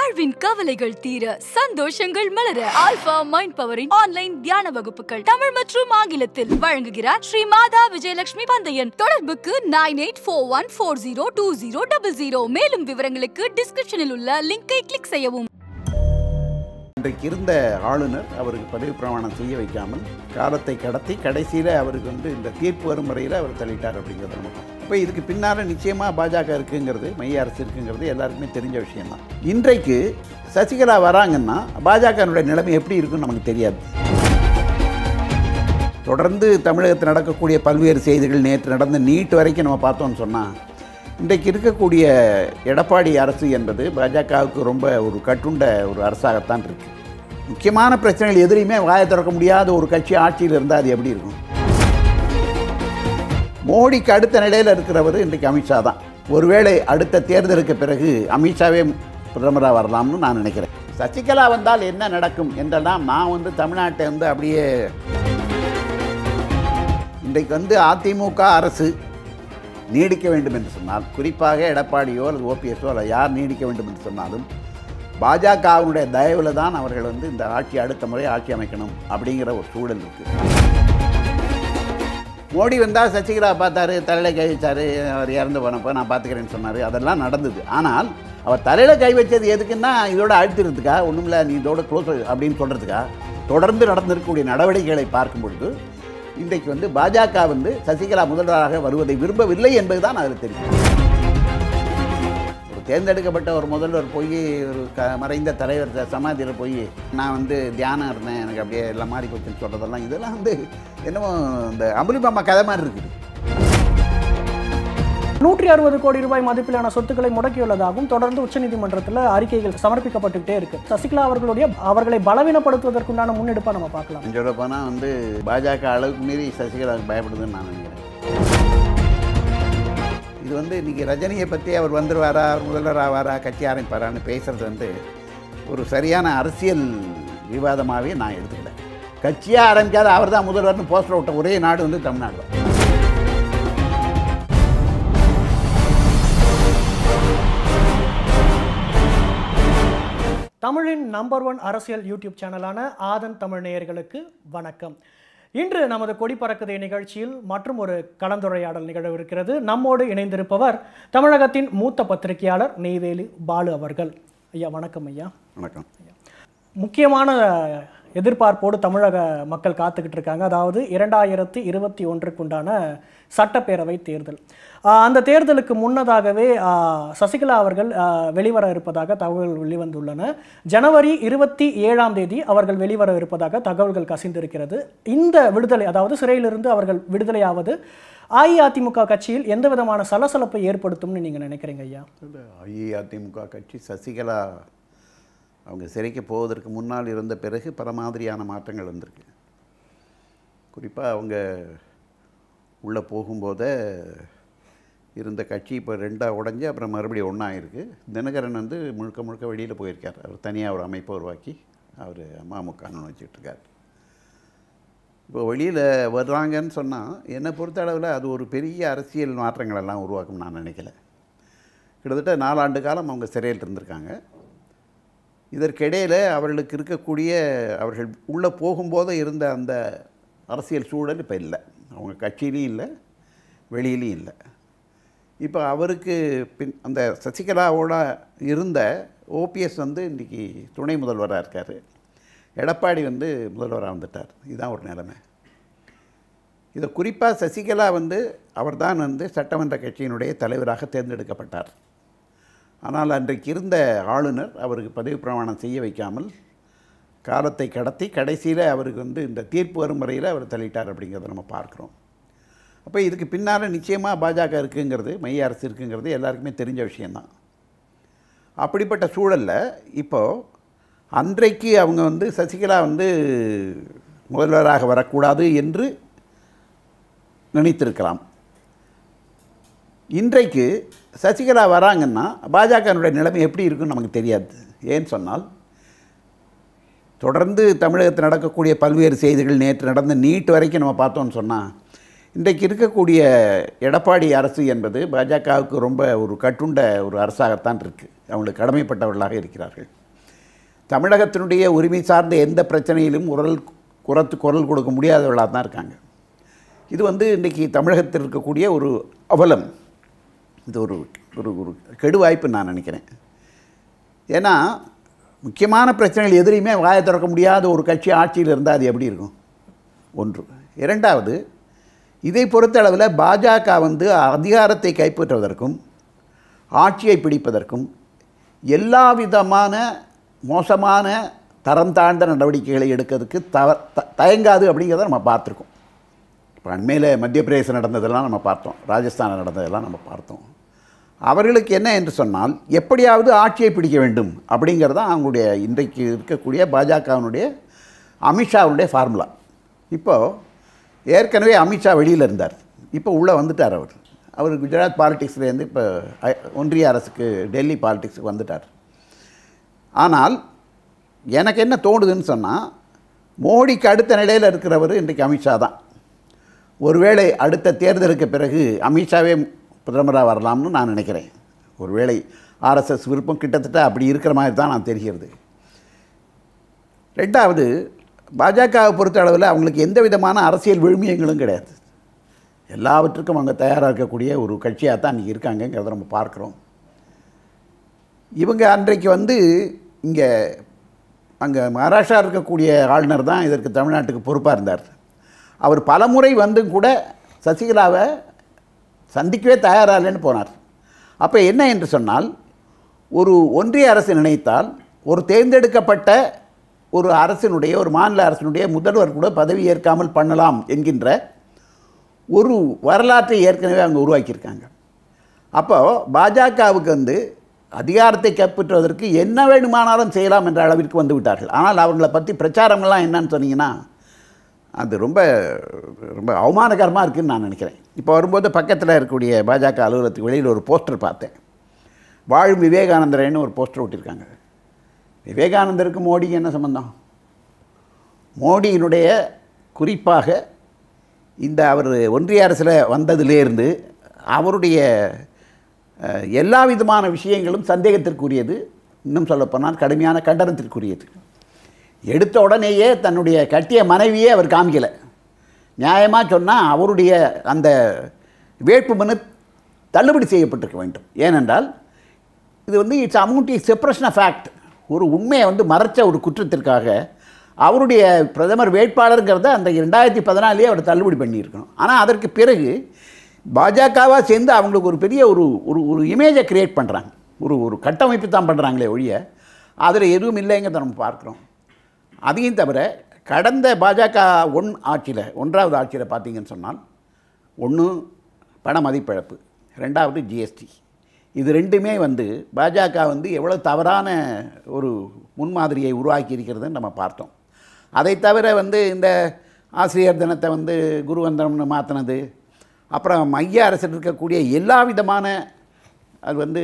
வாழ்வின் கவலைகள் தீர சந்தோஷங்கள் மலர ஆல்பா மைண்ட் பவரின் ஆன்லைன் தியான வகுப்புகள் தமிழ் மற்றும் ஆங்கிலத்தில் வழங்குகிறார் ஸ்ரீ மாதா விஜயலட்சுமி பந்தயன் தொடர்புக்கு nine eight four one four zero two zero double zero மேலும் விவரங்களுக்கு டிஸ்கிரிப்ஷனில் உள்ள லிங்கை கிளிக் செய்யவும் இன்றைக்கு இருந்த ஆளுநர் அவருக்கு பதவி பிரமாணம் செய்ய வைக்காமல் காலத்தை கடத்தி கடைசியில் அவருக்கு வந்து இந்த தீர்ப்பு வரும் வரையில் அவர் தள்ளிட்டார் அப்படிங்கிறது நமக்கு இப்போ இதுக்கு பின்னால் நிச்சயமாக பாஜக இருக்குங்கிறது மைய அரசு இருக்குங்கிறது எல்லாருக்குமே தெரிஞ்ச விஷயம்தான் இன்றைக்கு சசிகலா வராங்கன்னா பாஜகனுடைய நிலைமை எப்படி இருக்குன்னு நமக்கு தெரியாது தொடர்ந்து தமிழகத்தில் நடக்கக்கூடிய பல்வேறு செய்திகள் நேற்று நடந்த நீட் வரைக்கும் நம்ம பார்த்தோம்னு சொன்னால் இன்றைக்கு இருக்கக்கூடிய எடப்பாடி அரசு என்பது பாஜகவுக்கு ரொம்ப ஒரு கட்டுண்ட ஒரு அரசாகத்தான் இருக்கு முக்கியமான பிரச்சனைகள் எதிரையுமே வாயை திறக்க முடியாத ஒரு கட்சி ஆட்சியில் இருந்தால் அது எப்படி இருக்கும் மோடிக்கு அடுத்த நிலையில் இருக்கிறவர் இன்றைக்கு அமித்ஷா தான் ஒருவேளை அடுத்த தேர்தலுக்கு பிறகு அமித்ஷாவே பிரதமராக வரலாம்னு நான் நினைக்கிறேன் சசிகலா வந்தால் என்ன நடக்கும் என்றெல்லாம் நான் வந்து தமிழ்நாட்டை வந்து அப்படியே இன்றைக்கு வந்து அதிமுக அரசு நீடிக்க வேண்டும் என்று சொன்னால் குறிப்பாக எடப்பாடியோ அல்லது ஓபிஎஸ்ஓ அல்லது யார் நீடிக்க வேண்டும் என்று சொன்னாலும் பாஜகவினுடைய தயவில் தான் அவர்கள் வந்து இந்த ஆட்சி அடுத்த முறை ஆட்சி அமைக்கணும் அப்படிங்கிற ஒரு சூழல் இருக்குது மோடி வந்தால் சசிகலா பார்த்தாரு தலையில் கை வச்சாரு அவர் இறந்து போனப்போ நான் பார்த்துக்கிறேன்னு சொன்னார் அதெல்லாம் நடந்தது ஆனால் அவர் தலையில் கை வச்சது எதுக்குன்னா இதோட அழுத்திறதுக்கா ஒன்றுமில்ல நீ இதோட க்ளோஸ் அப்படின்னு சொல்கிறதுக்கா தொடர்ந்து நடந்திருக்கக்கூடிய நடவடிக்கைகளை பார்க்கும் பொழுது இன்றைக்கு வந்து பாஜக வந்து சசிகலா முதல்வராக வருவதை விரும்பவில்லை என்பதுதான் அதில் தெரியும் ஒரு தேர்ந்தெடுக்கப்பட்ட ஒரு முதல்வர் போய் ஒரு க மறைந்த தலைவர் த- சமாதியில் போய் நான் வந்து தியானம் இருந்தேன் எனக்கு அப்படியே எல்லாம் மாறி போச்சுன்னு சொல்கிறதெல்லாம் இதெல்லாம் வந்து என்னமோ இந்த அமுலிமாமா கதை மாதிரி இருக்குது நூற்றி அறுபது கோடி ரூபாய் மதிப்பிலான சொத்துக்களை முடக்கியுள்ளதாகவும் தொடர்ந்து உச்சநீதிமன்றத்தில் அறிக்கைகள் சமர்ப்பிக்கப்பட்டுக்கிட்டே இருக்கு சசிகலா அவர்களுடைய அவர்களை பலவீனப்படுத்துவதற்குண்டான முன்னெடுப்பா நம்ம பார்க்கலாம் சொல்ல போனால் வந்து பாஜக அளவுக்கு மீறி சசிகலாவுக்கு பயப்படுதுன்னு நான் நினைக்கிறேன் இது வந்து இன்னைக்கு ரஜினியை பற்றி அவர் வந்துருவாரா அவர் முதல்வர் ஆவாரா கட்சி ஆரம்பிப்பாரான்னு பேசுறது வந்து ஒரு சரியான அரசியல் விவாதமாகவே நான் எடுத்துக்கல கட்சியாக ஆரம்பிக்காத அவர் தான் முதல்வர்னு போஸ்டர் விட்ட ஒரே நாடு வந்து தமிழ்நாடு தான் தமிழின் நம்பர் ஒன் அரசியல் யூடியூப் சேனலான ஆதன் தமிழ் நேயர்களுக்கு வணக்கம் இன்று நமது கொடி பறக்குதே நிகழ்ச்சியில் மற்றும் ஒரு கலந்துரையாடல் நிகழவிருக்கிறது நம்மோடு இணைந்திருப்பவர் தமிழகத்தின் மூத்த பத்திரிகையாளர் நெய்வேலி பாலு அவர்கள் ஐயா வணக்கம் ஐயா வணக்கம் முக்கியமான எதிர்பார்ப்போடு தமிழக மக்கள் காத்துக்கிட்டு இருக்காங்க அதாவது இரண்டாயிரத்தி இருபத்தி ஒன்றுக்குண்டான சட்டப்பேரவை தேர்தல் ஆஹ் அந்த தேர்தலுக்கு முன்னதாகவே ஆஹ் சசிகலா அவர்கள் ஆஹ் வெளிவர இருப்பதாக தகவல்கள் வெளிவந்துள்ளன ஜனவரி இருபத்தி ஏழாம் தேதி அவர்கள் வெளிவர இருப்பதாக தகவல்கள் கசிந்திருக்கிறது இந்த விடுதலை அதாவது சிறையிலிருந்து அவர்கள் விடுதலையாவது அஇஅதிமுக கட்சியில் எந்த விதமான சலசலப்பை ஏற்படுத்தும்னு நீங்க நினைக்கிறீங்க ஐயா அஇஅதிமுக கட்சி சசிகலா அவங்க சிறைக்கு போவதற்கு முன்னால் இருந்த பிறகு பல மாதிரியான மாற்றங்கள் வந்திருக்கு குறிப்பாக அவங்க உள்ளே போகும்போதே இருந்த கட்சி இப்போ ரெண்டாக உடைஞ்சு அப்புறம் மறுபடியும் ஒன்றா இருக்கு தினகரன் வந்து முழுக்க முழுக்க வெளியில் போயிருக்கார் அவர் தனியாக ஒரு அமைப்பை உருவாக்கி அவர் அமமுகன்னு வச்சுட்டு இருக்கார் இப்போ வெளியில் வர்றாங்கன்னு சொன்னால் என்னை பொறுத்த அளவில் அது ஒரு பெரிய அரசியல் மாற்றங்கள் எல்லாம் உருவாக்கும் நான் நினைக்கல கிட்டத்தட்ட நாலாண்டு காலம் அவங்க சிறையில் இருந்திருக்காங்க இதற்கிடையில் அவர்களுக்கு இருக்கக்கூடிய அவர்கள் உள்ளே போகும்போது இருந்த அந்த அரசியல் சூழல் இப்போ இல்லை அவங்க கட்சியிலையும் இல்லை வெளியிலையும் இல்லை இப்போ அவருக்கு பின் அந்த சசிகலாவோட இருந்த ஓபிஎஸ் வந்து இன்றைக்கி துணை முதல்வராக இருக்கார் எடப்பாடி வந்து முதல்வராக வந்துட்டார் இதுதான் ஒரு நிலைமை இதை குறிப்பாக சசிகலா வந்து அவர்தான் வந்து சட்டமன்ற கட்சியினுடைய தலைவராக தேர்ந்தெடுக்கப்பட்டார் ஆனால் அன்றைக்கு இருந்த ஆளுநர் அவருக்கு பதவி பிரமாணம் செய்ய வைக்காமல் காலத்தை கடத்தி கடைசியில் அவருக்கு வந்து இந்த தீர்ப்பு வரும் வரையில் அவர் தள்ளிட்டார் அப்படிங்கிறத நம்ம பார்க்குறோம் அப்போ இதுக்கு பின்னால் நிச்சயமாக பாஜக இருக்குங்கிறது மைய அரசு இருக்குங்கிறது எல்லாருக்குமே தெரிஞ்ச விஷயந்தான் அப்படிப்பட்ட சூழலில் இப்போது அன்றைக்கு அவங்க வந்து சசிகலா வந்து முதல்வராக வரக்கூடாது என்று நினைத்திருக்கலாம் இன்றைக்கு சசிகலா வராங்கன்னா பாஜகனுடைய நிலைமை எப்படி இருக்குன்னு நமக்கு தெரியாது ஏன்னு சொன்னால் தொடர்ந்து தமிழகத்தில் நடக்கக்கூடிய பல்வேறு செய்திகள் நேற்று நடந்த நீட் வரைக்கும் நம்ம பார்த்தோம்னு சொன்னால் இன்றைக்கு இருக்கக்கூடிய எடப்பாடி அரசு என்பது பாஜகவுக்கு ரொம்ப ஒரு கட்டுண்ட ஒரு அரசாகத்தான் இருக்குது அவங்களுக்கு கடமைப்பட்டவர்களாக இருக்கிறார்கள் தமிழகத்தினுடைய உரிமை சார்ந்த எந்த பிரச்சனையிலும் குரல் குரத்து குரல் கொடுக்க முடியாதவர்களாக தான் இருக்காங்க இது வந்து இன்றைக்கி தமிழகத்தில் இருக்கக்கூடிய ஒரு அவலம் இது ஒரு ஒரு ஒரு கெடுவாய்ப்பு நான் நினைக்கிறேன் ஏன்னா முக்கியமான பிரச்சனைகள் எதிரையுமே வாயை திறக்க முடியாத ஒரு கட்சி ஆட்சியில் இருந்தால் அது எப்படி இருக்கும் ஒன்று இரண்டாவது இதை பொறுத்தளவில் பாஜக வந்து அதிகாரத்தை கைப்பற்றுவதற்கும் ஆட்சியை பிடிப்பதற்கும் எல்லா விதமான மோசமான தரம் தாழ்ந்த நடவடிக்கைகளை எடுக்கிறதுக்கு தவ த- தயங்காது அப்படிங்கிறத நம்ம பார்த்துருக்கோம் இப்போ அண்மையில் மத்திய பிரதேசம் நடந்ததெல்லாம் நம்ம பார்த்தோம் ராஜஸ்தானில் நடந்ததெல்லாம் நம்ம பார்த்தோம் அவர்களுக்கு என்ன என்று சொன்னால் எப்படியாவது ஆட்சியை பிடிக்க வேண்டும் அப்படிங்கிறது தான் அவங்களுடைய இன்றைக்கு இருக்கக்கூடிய பாஜகவினுடைய அமித்ஷாவுடைய ஃபார்முலா இப்போது ஏற்கனவே அமித்ஷா வெளியில் இருந்தார் இப்போ உள்ளே வந்துட்டார் அவர் அவர் குஜராத் பாலிடிக்ஸ்லேருந்து இப்போ ஐ- ஒன்றிய அரசுக்கு டெல்லி பாலிடிக்ஸுக்கு வந்துட்டார் ஆனால் எனக்கு என்ன தோணுதுன்னு சொன்னால் மோடிக்கு அடுத்த நிலையில் இருக்கிறவர் இன்றைக்கு அமித்ஷா தான் ஒருவேளை அடுத்த தேர்தலுக்கு பிறகு அமித்ஷாவே பிரதமராக வரலாம்னு நான் நினைக்கிறேன் ஒருவேளை ஆர்எஸ்எஸ் விருப்பம் கிட்டத்தட்ட அப்படி இருக்கிற மாதிரி தான் நான் தெரிகிறது ரெண்டாவது பாஜகவை பொறுத்த அளவில் அவங்களுக்கு எந்த விதமான அரசியல் விழுமியங்களும் கிடையாது எல்லாவற்றுக்கும் அவங்க தயாராக இருக்கக்கூடிய ஒரு கட்சியாக தான் இன்றைக்கி இருக்காங்கங்கிறத நம்ம பார்க்குறோம் இவங்க அன்றைக்கு வந்து இங்கே அங்கே மகாராஷ்டிரா இருக்கக்கூடிய ஆளுநர் தான் இதற்கு தமிழ்நாட்டுக்கு பொறுப்பாக இருந்தார் அவர் பலமுறை வந்தும் கூட சசிகலாவை சந்திக்கவே தயாரா இல்லைன்னு போனார் அப்போ என்ன என்று சொன்னால் ஒரு ஒன்றிய அரசு நினைத்தால் ஒரு தேர்ந்தெடுக்கப்பட்ட ஒரு அரசினுடைய ஒரு மாநில அரசினுடைய முதல்வர் கூட பதவி ஏற்காமல் பண்ணலாம் என்கின்ற ஒரு வரலாற்றை ஏற்கனவே அவங்க உருவாக்கியிருக்காங்க அப்போ பாஜகவுக்கு வந்து அதிகாரத்தை கைப்பற்றுவதற்கு என்ன வேணுமானாலும் செய்யலாம் என்ற அளவிற்கு வந்து விட்டார்கள் ஆனால் அவங்கள பற்றி பிரச்சாரங்கள்லாம் என்னன்னு சொன்னீங்கன்னா அது ரொம்ப ரொம்ப அவமானகரமாக இருக்குன்னு நான் நினைக்கிறேன் இப்போ வரும்போது பக்கத்தில் இருக்கக்கூடிய பாஜக அலுவலகத்துக்கு வெளியில் ஒரு போஸ்டர் பார்த்தேன் வாழும் விவேகானந்தரேன்னு ஒரு போஸ்டர் ஒட்டியிருக்காங்க விவேகானந்தருக்கு மோடிக்கு என்ன சம்பந்தம் மோடியினுடைய குறிப்பாக இந்த அவர் ஒன்றிய அரசில் வந்ததிலேருந்து அவருடைய அஹ், எல்லா விதமான விஷயங்களும் சந்தேகத்திற்குரியது இன்னும் சொல்லப்போனால் கடுமையான கண்டனத்திற்குரியது எடுத்த உடனேயே தன்னுடைய கட்டிய மனைவியே அவர் காமிக்கலை நியாயமாக சொன்னால் அவருடைய அந்த வேட்புமனு தள்ளுபடி செய்யப்பட்டிருக்க வேண்டும் ஏனென்றால் இது வந்து it's amount is separation of fact ஒரு உண்மையை வந்து மறைச்ச ஒரு குற்றத்திற்காக அவருடைய பிரதமர் வேட்பாளருங்கிறத அந்த ரெண்டாயிரத்தி பதினாலே அவர் தள்ளுபடி பண்ணியிருக்கணும் ஆனால் அதற்கு பிறகு பாஜகவாக சேர்ந்து அவங்களுக்கு ஒரு பெரிய ஒரு ஒரு ஒரு இமேஜை கிரியேட் பண்ணுறாங்க ஒரு ஒரு கட்டமைப்பு தான் பண்ணுறாங்களே ஒழிய அதில் எதுவும் இல்லைங்கிறத நம்ம பார்க்குறோம் அதையும் தவிர கடந்த பாஜக ஒன் ஆட்சியில் ஒன்றாவது ஆட்சியில் பார்த்தீங்கன்னு சொன்னால் ஒன்று பண மதிப்பிழப்பு ரெண்டாவது ஜிஎஸ்டி இது ரெண்டுமே வந்து பாஜக வந்து எவ்வளோ தவறான ஒரு முன்மாதிரியை உருவாக்கி இருக்கிறதுன்னு நம்ம பார்த்தோம் அதை தவிர வந்து இந்த ஆசிரியர் தினத்தை வந்து குருவந்தனம்னு மாற்றினது அப்புறம் மைய அரசில் இருக்கக்கூடிய எல்லா விதமான அது வந்து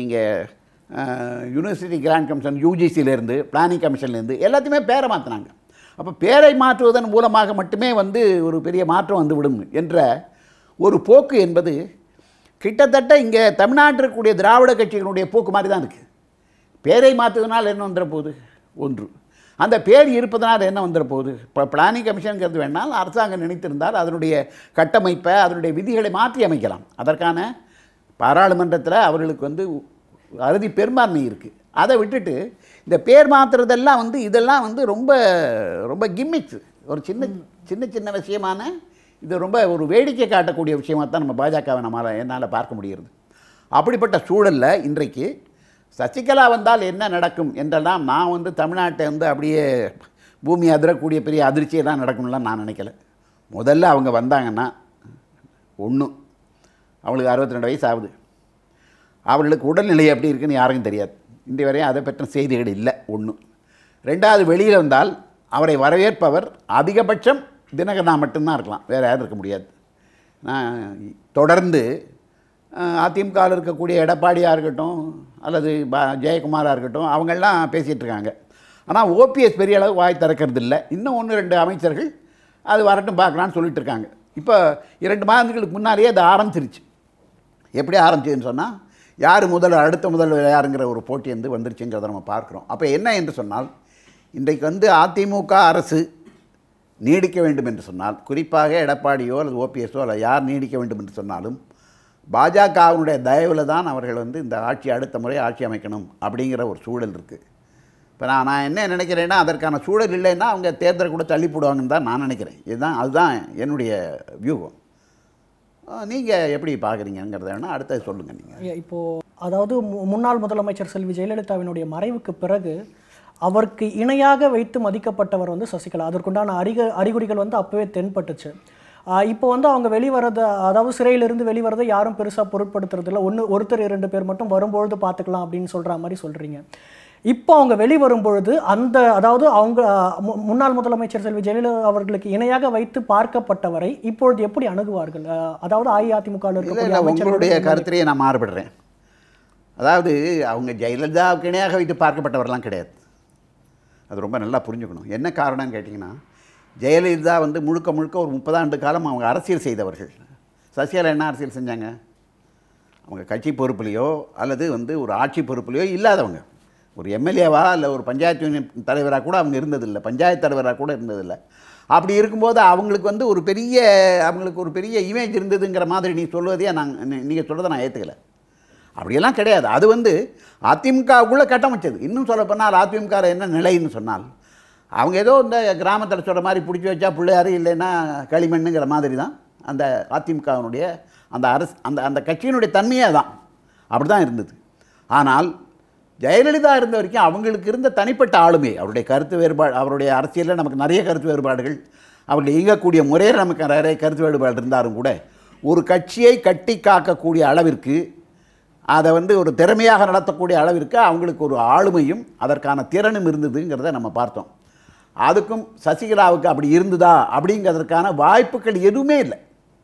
நீங்கள் யூனிவர்சிட்டி கிராண்ட் கமிஷன் யூஜிசியிலேருந்து பிளானிங் கமிஷன்லேருந்து எல்லாத்தையுமே பேரை மாற்றினாங்க அப்போ பேரை மாற்றுவதன் மூலமாக மட்டுமே வந்து ஒரு பெரிய மாற்றம் வந்து விடும் என்ற ஒரு போக்கு என்பது கிட்டத்தட்ட இங்கே தமிழ்நாட்டில் இருக்கக்கூடிய திராவிட கட்சிகளுடைய போக்கு மாதிரி தான் இருக்குது பேரை மாற்றுவதனால் என்ன வந்துட போகுது ஒன்று அந்த பேர் இருப்பதனால் என்ன வந்துட போகுது இப்போ பிளானிங் கமிஷனுங்கிறது வேணால் அரசாங்கம் நினைத்திருந்தால் அதனுடைய கட்டமைப்பை அதனுடைய விதிகளை மாற்றி அமைக்கலாம் அதற்கான பாராளுமன்றத்தில் அவர்களுக்கு வந்து அறுதி பெரும்பான்மை இருக்குது அதை விட்டுட்டு இந்த பேர் மாற்றுறதெல்லாம் வந்து இதெல்லாம் வந்து ரொம்ப ரொம்ப கிம்மிக்ஸ் ஒரு சின்ன சின்ன சின்ன விஷயமான இது ரொம்ப ஒரு வேடிக்கை காட்டக்கூடிய விஷயமாக தான் நம்ம பாஜகவை நம்மளால் என்னால் பார்க்க முடிகிறது அப்படிப்பட்ட சூழலில் இன்றைக்கு சசிகலா வந்தால் என்ன நடக்கும் என்றெல்லாம் நான் வந்து தமிழ்நாட்டை வந்து அப்படியே பூமி அதிரக்கூடிய பெரிய அதிர்ச்சியெல்லாம் நடக்கும்லாம் நான் நினைக்கல முதல்ல அவங்க வந்தாங்கன்னா ஒன்று அவங்களுக்கு அறுபத்தி ரெண்டு வயசு ஆகுது அவர்களுக்கு உடல்நிலை எப்படி இருக்குன்னு யாருக்கும் தெரியாது இன்றைய வரையும் அதை பற்றின செய்திகள் இல்லை ஒன்று ரெண்டாவது வெளியில் வந்தால் அவரை வரவேற்பவர் அதிகபட்சம் தினகரனா மட்டும்தான் இருக்கலாம் வேறு யாரும் இருக்க முடியாது நான் தொடர்ந்து அதிமுகவில் இருக்கக்கூடிய எடப்பாடியாக இருக்கட்டும் அல்லது ப ஜெயக்குமாராக இருக்கட்டும் அவங்கெல்லாம் பேசிகிட்டு இருக்காங்க ஆனால் ஓபிஎஸ் பெரிய அளவு வாய் திறக்கிறது இல்லை இன்னும் ஒன்று ரெண்டு அமைச்சர்கள் அது வரட்டும் பார்க்கலான்னு சொல்லிட்டு இருக்காங்க இப்போ இரண்டு மாதங்களுக்கு முன்னாடியே அது ஆரம்பிச்சிருச்சு எப்படி ஆரம்பிச்சதுன்னு சொன்னால் யார் முதல்வர் அடுத்த முதல்வர் யாருங்கிற ஒரு போட்டி வந்து வந்துருச்சுங்கிறத நம்ம பார்க்குறோம் அப்போ என்ன என்று சொன்னால் இன்றைக்கு வந்து அதிமுக அரசு நீடிக்க வேண்டும் என்று சொன்னால் குறிப்பாக எடப்பாடியோ அல்லது ஓபிஎஸ்ஓ அல்ல யார் நீடிக்க வேண்டும் என்று சொன்னாலும் பாஜகவினுடைய தயவில் தான் அவர்கள் வந்து இந்த ஆட்சி அடுத்த முறை ஆட்சி அமைக்கணும் அப்படிங்கிற ஒரு சூழல் இருக்குது இப்போ நான் நான் என்ன நினைக்கிறேன்னா அதற்கான சூழல் இல்லைன்னா அவங்க தேர்தலை கூட தள்ளி போடுவாங்கன்னு தான் நான் நினைக்கிறேன் இதுதான் அதுதான் என்னுடைய வியூகம் நீங்கள் எப்படி பார்க்குறீங்கிறத வேணால் அடுத்தது சொல்லுங்கள் நீங்கள் ஐயா, இப்போ அதாவது மு- முன்னாள் முதலமைச்சர் செல்வி ஜெயலலிதாவினுடைய மறைவுக்கு பிறகு அவருக்கு இணையாக வைத்து மதிக்கப்பட்டவர் வந்து சசிகலா அதற்குண்டான அறிக அறிகுறிகள் வந்து அப்பவே தென்பட்டுச்சு ஆஹ் இப்போ வந்து அவங்க வெளிவரத அதாவது சிறையிலிருந்து வெளிவரதை யாரும் பெருசாக பொருட்படுத்துறது இல்லை ஒன்று ஒருத்தர் இரண்டு பேர் மட்டும் வரும்பொழுது பார்த்துக்கலாம் அப்படின்னு சொல்கிற மாதிரி சொல்கிறீங்க இப்போ அவங்க வெளிவரும் பொழுது அந்த அதாவது அவங்க ஆஹ், மு- முன்னாள் முதலமைச்சர் செல்வி ஜெயலலிதா அவர்களுக்கு இணையாக வைத்து பார்க்கப்பட்டவரை இப்பொழுது எப்படி அணுகுவார்கள் ஆஹ், அதாவது அஇஅதிமுக வில் இல்லை இருக்கக்கூடிய இல்லை உங்களுடைய அமைச்சர்களுடைய கருத்திலேயே நான் மாறுபடுறேன் அதாவது அவங்க ஜெயலலிதாவுக்கு இணையாக வைத்து பார்க்கப்பட்டவரெல்லாம் கிடையாது அது ரொம்ப நல்லா புரிஞ்சுக்கணும் என்ன காரணம்னு கேட்டிங்கன்னா ஜெயலலிதா வந்து முழுக்க முழுக்க ஒரு முப்பதாண்டு காலம் அவங்க அரசியல் செய்தவர்கள் சசிகலா என்ன அரசியல் செஞ்சாங்க அவங்க கட்சி பொறுப்புலையோ அல்லது வந்து ஒரு ஆட்சி பொறுப்புலையோ இல்லாதவங்க ஒரு எம்எல்ஏவா இல்லை ஒரு பஞ்சாயத்து யூனியன் தலைவராக கூட அவங்க இருந்ததில்லை பஞ்சாயத்து தலைவராக கூட இருந்ததில்லை அப்படி இருக்கும்போது அவங்களுக்கு வந்து ஒரு பெரிய அவங்களுக்கு ஒரு பெரிய இமேஜ் இருந்ததுங்கிற மாதிரி நீ சொல்வதையே நாங்கள் நீங்கள் சொல்கிறத நான் ஏற்றுக்கலை அப்படியெல்லாம் கிடையாது அது வந்து அதிமுகவுக்குள்ளே கட்டமைச்சது இன்னும் சொல்ல போனால் அதிமுக என்ன நிலைன்னு சொன்னால் அவங்க ஏதோ இந்த கிராமத்தில் சொல்கிற மாதிரி பிடிச்சி வச்சா பிள்ளையாரு இல்லைன்னா களிமண்ணுங்கிற மாதிரி தான் அந்த அதிமுகவினுடைய அந்த அரசு அந்த அந்த கட்சியினுடைய தன்மையே தான் அப்படி தான் இருந்தது ஆனால் ஜெயலலிதா இருந்த வரைக்கும் அவங்களுக்கு இருந்த தனிப்பட்ட ஆளுமை அவருடைய கருத்து வேறுபாடு அவருடைய அரசியலில் நமக்கு நிறைய கருத்து வேறுபாடுகள் அவர்கள் இயங்கக்கூடிய முறையில் நமக்கு நிறைய கருத்து வேறுபாடு இருந்தாலும் கூட ஒரு கட்சியை கட்டி காக்கக்கூடிய அளவிற்கு அதை வந்து ஒரு திறமையாக நடத்தக்கூடிய அளவிற்கு அவங்களுக்கு ஒரு ஆளுமையும் அதற்கான திறனும் இருந்ததுங்கிறத நம்ம பார்த்தோம் அதுக்கும் சசிகலாவுக்கு அப்படி இருந்ததா அப்படிங்கிறதுக்கான வாய்ப்புகள் எதுவுமே இல்லை